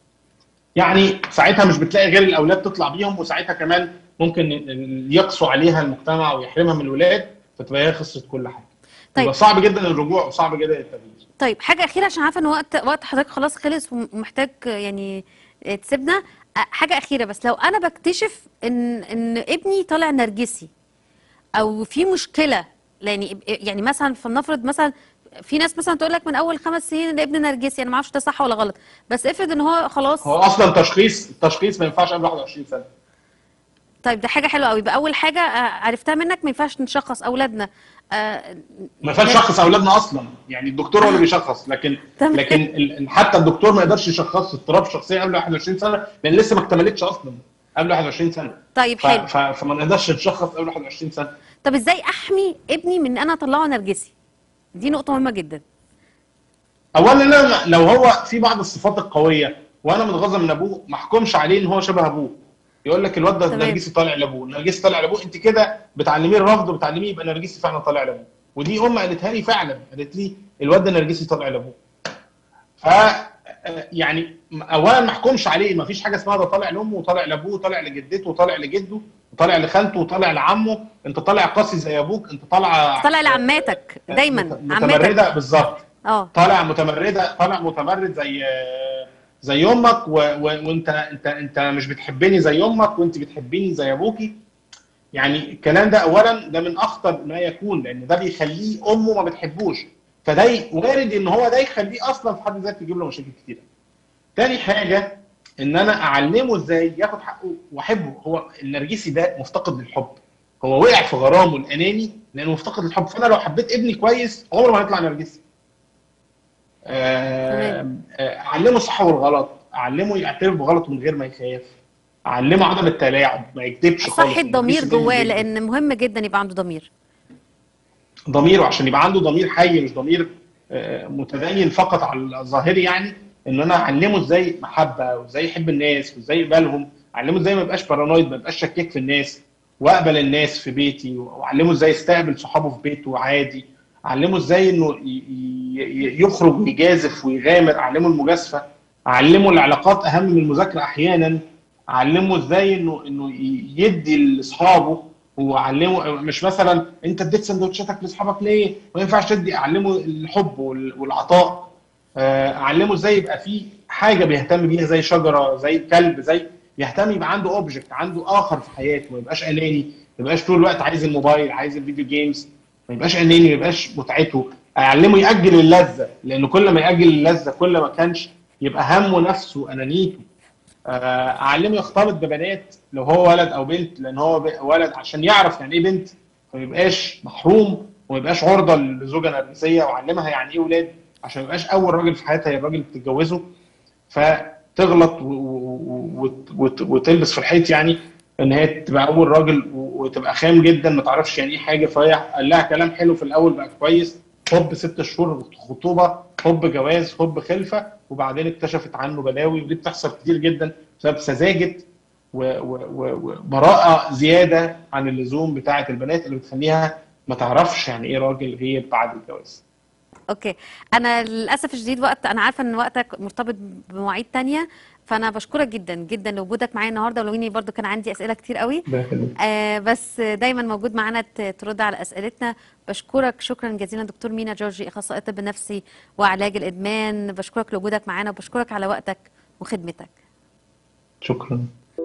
يعني ساعتها مش بتلاقي غير الاولاد تطلع بيهم وساعتها كمان ممكن يقسو عليها المجتمع ويحرمها من الولاد فتبقى هي خسرت كل حاجه طيب. يبقى صعب جدا الرجوع وصعب جدا التغيير طيب حاجة أخيرة عشان عارفة إن وقت وقت حضرتك خلاص خلص ومحتاج يعني تسيبنا أ- حاجة أخيرة بس لو أنا بكتشف إن إن ابني طالع نرجسي أو في مشكلة يعني يعني مثلا فلنفرض مثلا في ناس مثلا تقول لك من أول خمس سنين إن ابني نرجسي أنا ما اعرفش ده صح ولا غلط بس افرض إن هو خلاص هو اصلا تشخيص التشخيص ما ينفعش قبل 21 سنه طيب ده حاجة حلوة قوي يبقى أول حاجة آه، عرفتها منك ما ينفعش نشخص أولادنا آه، ما ينفعش نشخص اولادنا اصلا يعني الدكتور هو اللي بيشخص لكن تمام. لكن ال- حتى الدكتور ما يقدرش يشخص اضطراب شخصيه قبل 21 سنه لان لسه ما اكتملتش اصلا قبل 21 سنه طيب ف- حلو ف- فما نقدرش نشخص قبل 21 سنه طب ازاي احمي ابني من ان انا اطلعه نرجسي دي نقطة مهمة جدا اولا أنا لو هو في بعض الصفات القويه وانا متغاظه من ابوه ما احكمش عليه ان هو شبه ابوه يقول لك الواد ده تمام. نرجسي طالع لابوه نرجسي طالع لابوه انت كده بتعلميه الرفض وبتعلميه يبقى نرجسي فعلا طالع لابوه ودي ام قالتها لي فعلا قالت لي الواد ده نرجسي طالع لابوه ف يعني اولا ما احكمش عليه ما فيش حاجه اسمها ده طالع لامه وطالع لابوه وطالع لجدته وطالع لجده وطالع لخالته وطالع لعمه انت طالع قاسي زي ابوك انت طالع طلع لعماتك دايما مت- عماتك متمرده بالظبط اه طالع متمرده طالع متمرد زي زي امك و... و... وانت انت انت مش بتحبني زي امك وانت بتحبيني زي ابوكي يعني الكلام ده اولا ده من اخطر ما يكون لان ده بيخليه امه ما بتحبوش فده ي- وارد ان هو ده يخليه اصلا في حد ذاته يجيب له مشاكل كتيره. تاني حاجه ان انا اعلمه ازاي ياخد حقه واحبه هو النرجسي ده مفتقد للحب هو وقع في غرامه الاناني لانه مفتقد للحب فانا لو حبيت ابني كويس عمره ما هيطلع نرجسي آه، آه، اعلمه الصح والغلط اعلمه يعترف بغلطه من غير ما يخاف اعلمه عدم التلاعب ما يكذبش خالص صحي الضمير النرجسي ده جواه بيكذب. لان مهم جدا يبقى عنده ضمير ضميره عشان يبقى عنده ضمير حي مش ضمير آه، متدين فقط على الظاهري يعني ان انا اعلمه ازاي محبه وازاي يحب الناس وازاي يقبلهم اعلمه ازاي ما يبقاش بارانويد ما يبقاش شكاك في الناس واقبل الناس في بيتي واعلمه ازاي يستقبل صحابه في بيته عادي اعلمه ازاي انه ي- ي- يخرج ويجازف ويغامر اعلمه المجازفه اعلمه العلاقات اهم من المذاكره احيانا اعلمه ازاي انه انه ي- يدي لاصحابه واعلمه مش مثلا انت اديت سندوتشاتك لاصحابك ليه؟ ما ينفعش تدي اعلمه الحب وال- والعطاء آه، اعلمه ازاي يبقى في حاجه بيهتم بيها زي شجره زي كلب زي يهتم يبقى عنده اوبجكت عنده اخر في حياته ما يبقاش اناني ما يبقاش طول الوقت عايز الموبايل عايز الفيديو جيمز ما يبقاش اناني ما يبقاش متعته اعلمه ياجل اللذه لان كل ما ياجل اللذه كل ما كانش يبقى همه نفسه انانيته آه، اعلمه يختلط ببنات لو هو ولد او بنت لان هو ب- ولد عشان يعرف يعني ايه بنت فما يبقاش محروم وما يبقاش عرضه لزوجه نرجسيه واعلمها يعني ايه ولاد عشان ما يبقاش اول راجل في حياتها هي الراجل اللي بتتجوزه فتغلط و- و- و- وت- وتلبس في الحيط يعني ان هي تبقى اول راجل و- وتبقى خام جدا ما تعرفش يعني ايه حاجه فهي قال لها كلام حلو في الاول بقى كويس حب ست شهور خطوبه حب جواز حب خلفه وبعدين اكتشفت عنه بلاوي ودي بتحصل كتير جدا بسبب سذاجه و- و- و- وبراءه زياده عن اللزوم بتاعه البنات اللي بتخليها ما تعرفش يعني ايه راجل غير بعد الجواز اوكي انا للاسف الشديد وقت انا عارفه ان وقتك مرتبط بمواعيد تانية فانا بشكرك جدا جدا لوجودك معايا النهارده ولو اني برضو كان عندي اسئله كتير قوي ده يخليك. آه بس دايما موجود معانا ت- ترد على اسئلتنا بشكرك شكرا جزيلا دكتور مينا جورجي اخصائي طب نفسي وعلاج الادمان بشكرك لوجودك معانا وبشكرك على وقتك وخدمتك شكرا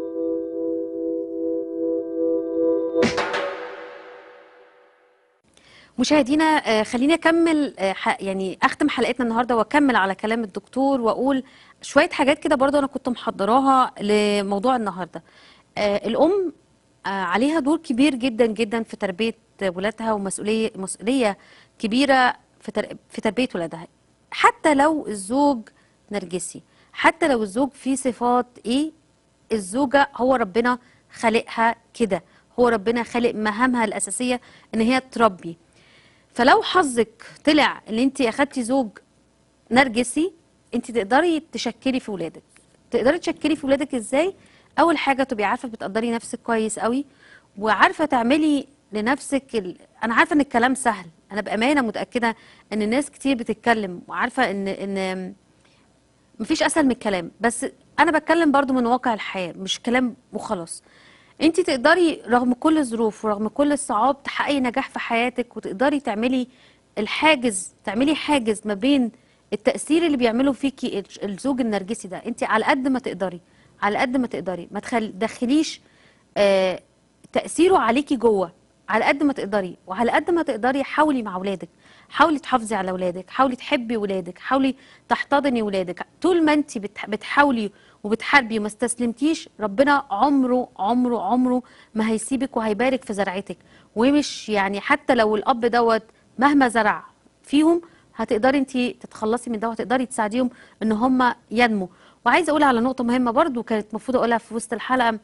مشاهدينا آه، خليني اكمل آه، ح- يعني اختم حلقتنا النهارده واكمل على كلام الدكتور واقول شويه حاجات كده برضو انا كنت محضراها لموضوع النهارده آه، الام آه، عليها دور كبير جدا جدا في تربيه ولادها ومسؤوليه مسؤوليه كبيره في تر- في تربيه ولادها حتى لو الزوج نرجسي حتى لو الزوج فيه صفات ايه الزوجة هو ربنا خلقها كده هو ربنا خلق مهامها الأساسية إن هي تربي فلو حظك طلع إن أنت أخدتي زوج نرجسي أنت تقدري تشكلي في ولادك تقدري تشكلي في ولادك إزاي أول حاجة تبقي عارفة بتقدري نفسك كويس قوي وعارفة تعملي لنفسك ال... أنا عارفة إن الكلام سهل أنا بأمانة متأكدة إن الناس كتير بتتكلم وعارفة إن إن مفيش اسهل من الكلام بس انا بتكلم برضو من واقع الحياه مش كلام وخلاص انت تقدري رغم كل الظروف ورغم كل الصعاب تحققي نجاح في حياتك وتقدري تعملي الحاجز تعملي حاجز ما بين التأثير اللي بيعمله فيكي الج- الزوج النرجسي ده انت على قد ما تقدري على قد ما تقدري ما تدخليش آه تأثيره عليكي جوه على قد ما تقدري وعلى قد ما تقدري حاولي مع ولادك حاولي تحافظي على ولادك حاولي تحبي ولادك حاولي تحتضني ولادك طول ما انت بتح- بتحاولي وبتحاربي وما استسلمتيش ربنا عمره عمره عمره ما هيسيبك وهيبارك في زرعتك ومش يعني حتى لو الاب دوت مهما زرع فيهم هتقدري انت تتخلصي من ده وهتقدري تساعديهم ان هم ينموا وعايزه اقول على نقطه مهمه برضو كانت المفروض اقولها في وسط الحلقه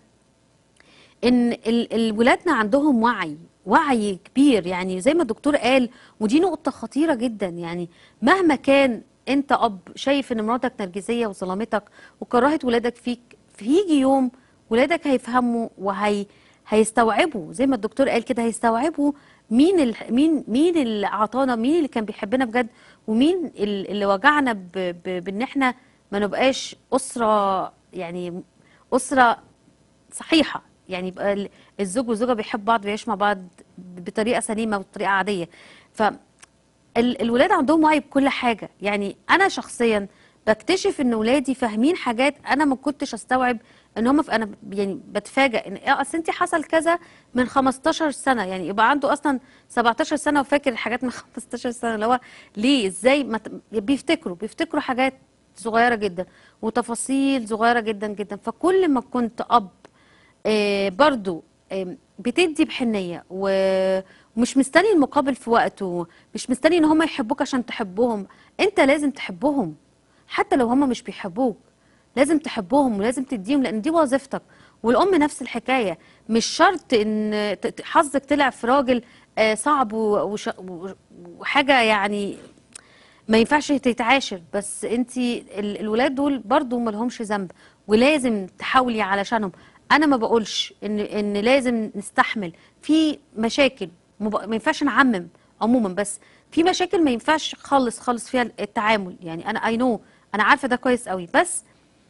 ان ال- الولادنا عندهم وعي وعي كبير يعني زي ما الدكتور قال ودي نقطة خطيرة جدا يعني مهما كان انت اب شايف ان مراتك نرجسية وظلمتك وكرهت ولادك فيك هيجي يوم ولادك هيفهموا وهي هيستوعبوا زي ما الدكتور قال كده هيستوعبوا مين ال... مين مين اللي اعطانا مين اللي كان بيحبنا بجد ومين ال- اللي وجعنا ب... ب... بان احنا ما نبقاش اسرة يعني اسرة صحيحه يعني يبقى ال- الزوج والزوجه بيحبوا بعض بيعيشوا مع بعض بطريقه سليمه وبطريقه عاديه ف ال- الولاد عندهم وعي بكل حاجه يعني انا شخصيا بكتشف ان ولادي فاهمين حاجات انا ما كنتش استوعب ان هم انا يعني بتفاجئ ان اه اصل انت حصل كذا من 15 سنه يعني يبقى عنده اصلا 17 سنه وفاكر الحاجات من 15 سنه اللي هو ليه ازاي ما ت- بيفتكروا بيفتكروا حاجات صغيره جدا وتفاصيل صغيره جدا جدا فكل ما كنت اب آه، برضو آه، بتدي بحنية و- ومش مستني المقابل في وقته مش مستني ان هم يحبوك عشان تحبهم انت لازم تحبهم حتى لو هم مش بيحبوك لازم تحبهم ولازم تديهم لان دي وظيفتك والام نفس الحكايه مش شرط ان ت- ت- حظك طلع في راجل آه، صعب و- وش- و- وحاجه يعني ما ينفعش تتعاشر بس انت ال- الولاد دول برضو ما لهمش ذنب ولازم تحاولي علشانهم انا ما بقولش ان ان لازم نستحمل في مشاكل ما بق- ما ينفعش نعمم عموما بس في مشاكل ما ينفعش خالص خالص فيها التعامل يعني انا اي نو انا عارفه ده كويس قوي بس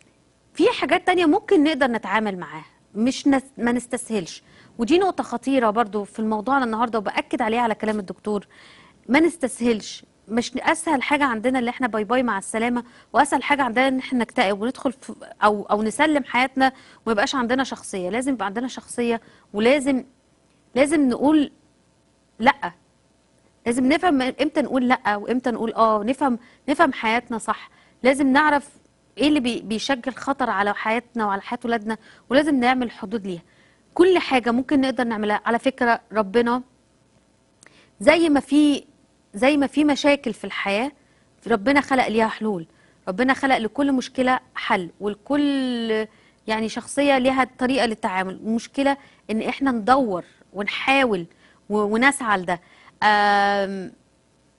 في حاجات تانية ممكن نقدر نتعامل معاها مش نس... ما نستسهلش ودي نقطة خطيرة برضو في الموضوع النهاردة وبأكد عليها على كلام الدكتور ما نستسهلش مش أسهل حاجة عندنا اللي احنا باي باي مع السلامة وأسهل حاجة عندنا ان احنا نكتئب وندخل في أو أو نسلم حياتنا وما يبقاش عندنا شخصية لازم يبقى عندنا شخصية ولازم لازم نقول لأ لازم نفهم امتى نقول لا وامتى نقول اه نفهم نفهم حياتنا صح لازم نعرف ايه اللي بي- بيشكل خطر على حياتنا وعلى حياة ولادنا ولازم نعمل حدود ليها كل حاجة ممكن نقدر نعملها على فكرة ربنا زي ما في زي ما في مشاكل في الحياة ربنا خلق ليها حلول ربنا خلق لكل مشكلة حل ولكل يعني شخصية ليها طريقة للتعامل المشكلة ان احنا ندور ونحاول و- ونسعى لده آم،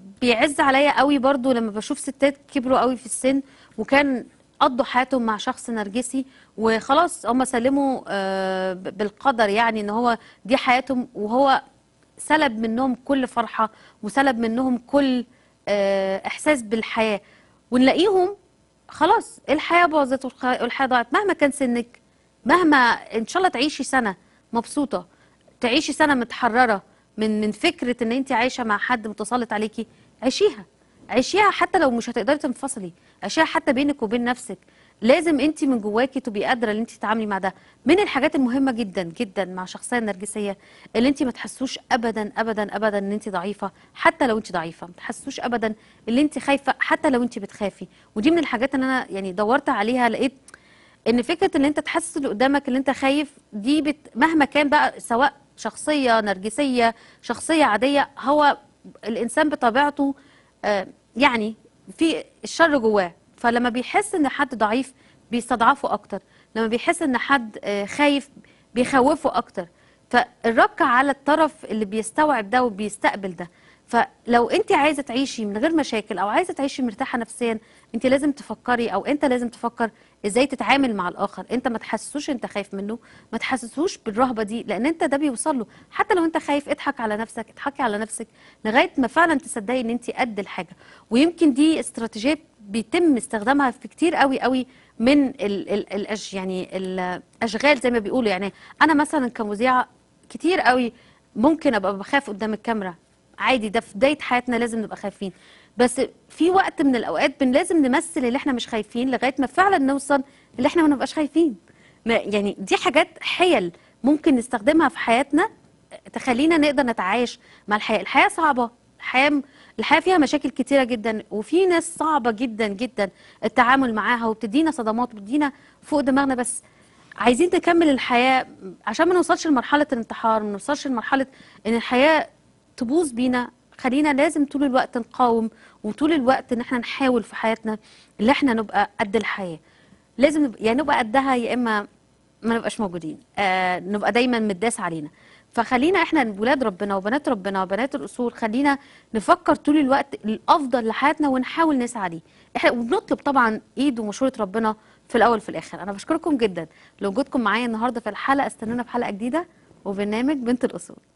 بيعز عليا قوي برضو لما بشوف ستات كبروا قوي في السن وكان قضوا حياتهم مع شخص نرجسي وخلاص هم سلموا آه، ب- بالقدر يعني ان هو دي حياتهم وهو سلب منهم كل فرحة وسلب منهم كل آه، احساس بالحياة ونلاقيهم خلاص الحياة باظت والخ- والحياة ضاعت مهما كان سنك مهما ان شاء الله تعيشي سنة مبسوطة تعيشي سنة متحررة من من فكرة ان انت عايشة مع حد متسلط عليكي عيشيها عيشيها حتى لو مش هتقدري تنفصلي عيشيها حتى بينك وبين نفسك لازم انت من جواكي تبقي قادره ان انت تتعاملي مع ده من الحاجات المهمه جدا جدا مع الشخصيه النرجسيه اللي انت ما تحسوش ابدا ابدا ابدا ان انت ضعيفه حتى لو انت ضعيفه ما تحسوش ابدا ان انت خايفه حتى لو انت بتخافي ودي من الحاجات اللي انا يعني دورت عليها لقيت ان فكره ان انت تحسس اللي قدامك ان انت خايف دي بت... مهما كان بقى سواء شخصيه نرجسيه شخصيه عاديه هو الانسان بطبيعته آه، يعني في الشر جواه فلما بيحس ان حد ضعيف بيستضعفه اكتر لما بيحس ان حد آه، خايف بيخوفه اكتر فالركع على الطرف اللي بيستوعب ده وبيستقبل ده فلو انت عايزه تعيشي من غير مشاكل او عايزه تعيشي مرتاحه نفسيا انت لازم تفكري او انت لازم تفكر ازاي تتعامل مع الاخر انت ما تحسسوش انت خايف منه ما تحسسوش بالرهبه دي لان انت ده بيوصل له حتى لو انت خايف اضحك على نفسك اضحكي على نفسك لغايه ما فعلا تصدقي ان انت قد الحاجه ويمكن دي استراتيجيه بيتم استخدامها في كتير قوي قوي من ال ال الأش يعني الاشغال زي ما بيقولوا يعني انا مثلا كمذيعه كتير قوي ممكن ابقى بخاف قدام الكاميرا عادي ده في بدايه حياتنا لازم نبقى خايفين بس في وقت من الاوقات بن لازم نمثل اللي احنا مش خايفين لغايه ما فعلا نوصل اللي احنا ما نبقاش خايفين ما- يعني دي حاجات حيل ممكن نستخدمها في حياتنا تخلينا نقدر نتعايش مع الحياه الحياه صعبه الحياه الحياه فيها مشاكل كتيره جدا وفي ناس صعبه جدا جدا التعامل معاها وبتدينا صدمات وبتدينا فوق دماغنا بس عايزين نكمل الحياه عشان ما نوصلش لمرحله الانتحار ما نوصلش لمرحله ان الحياه تبوظ بينا خلينا لازم طول الوقت نقاوم وطول الوقت ان احنا نحاول في حياتنا اللي احنا نبقى قد الحياه لازم نبقى يعني نبقى قدها يا اما ما نبقاش موجودين آه نبقى دايما متداس علينا فخلينا احنا ولاد ربنا وبنات ربنا وبنات الاصول خلينا نفكر طول الوقت الافضل لحياتنا ونحاول نسعى ليه احنا وبنطلب طبعا ايد ومشوره ربنا في الاول في الاخر انا بشكركم جدا لوجودكم معايا النهارده في الحلقه استنونا في حلقه جديده وبرنامج بنت الاصول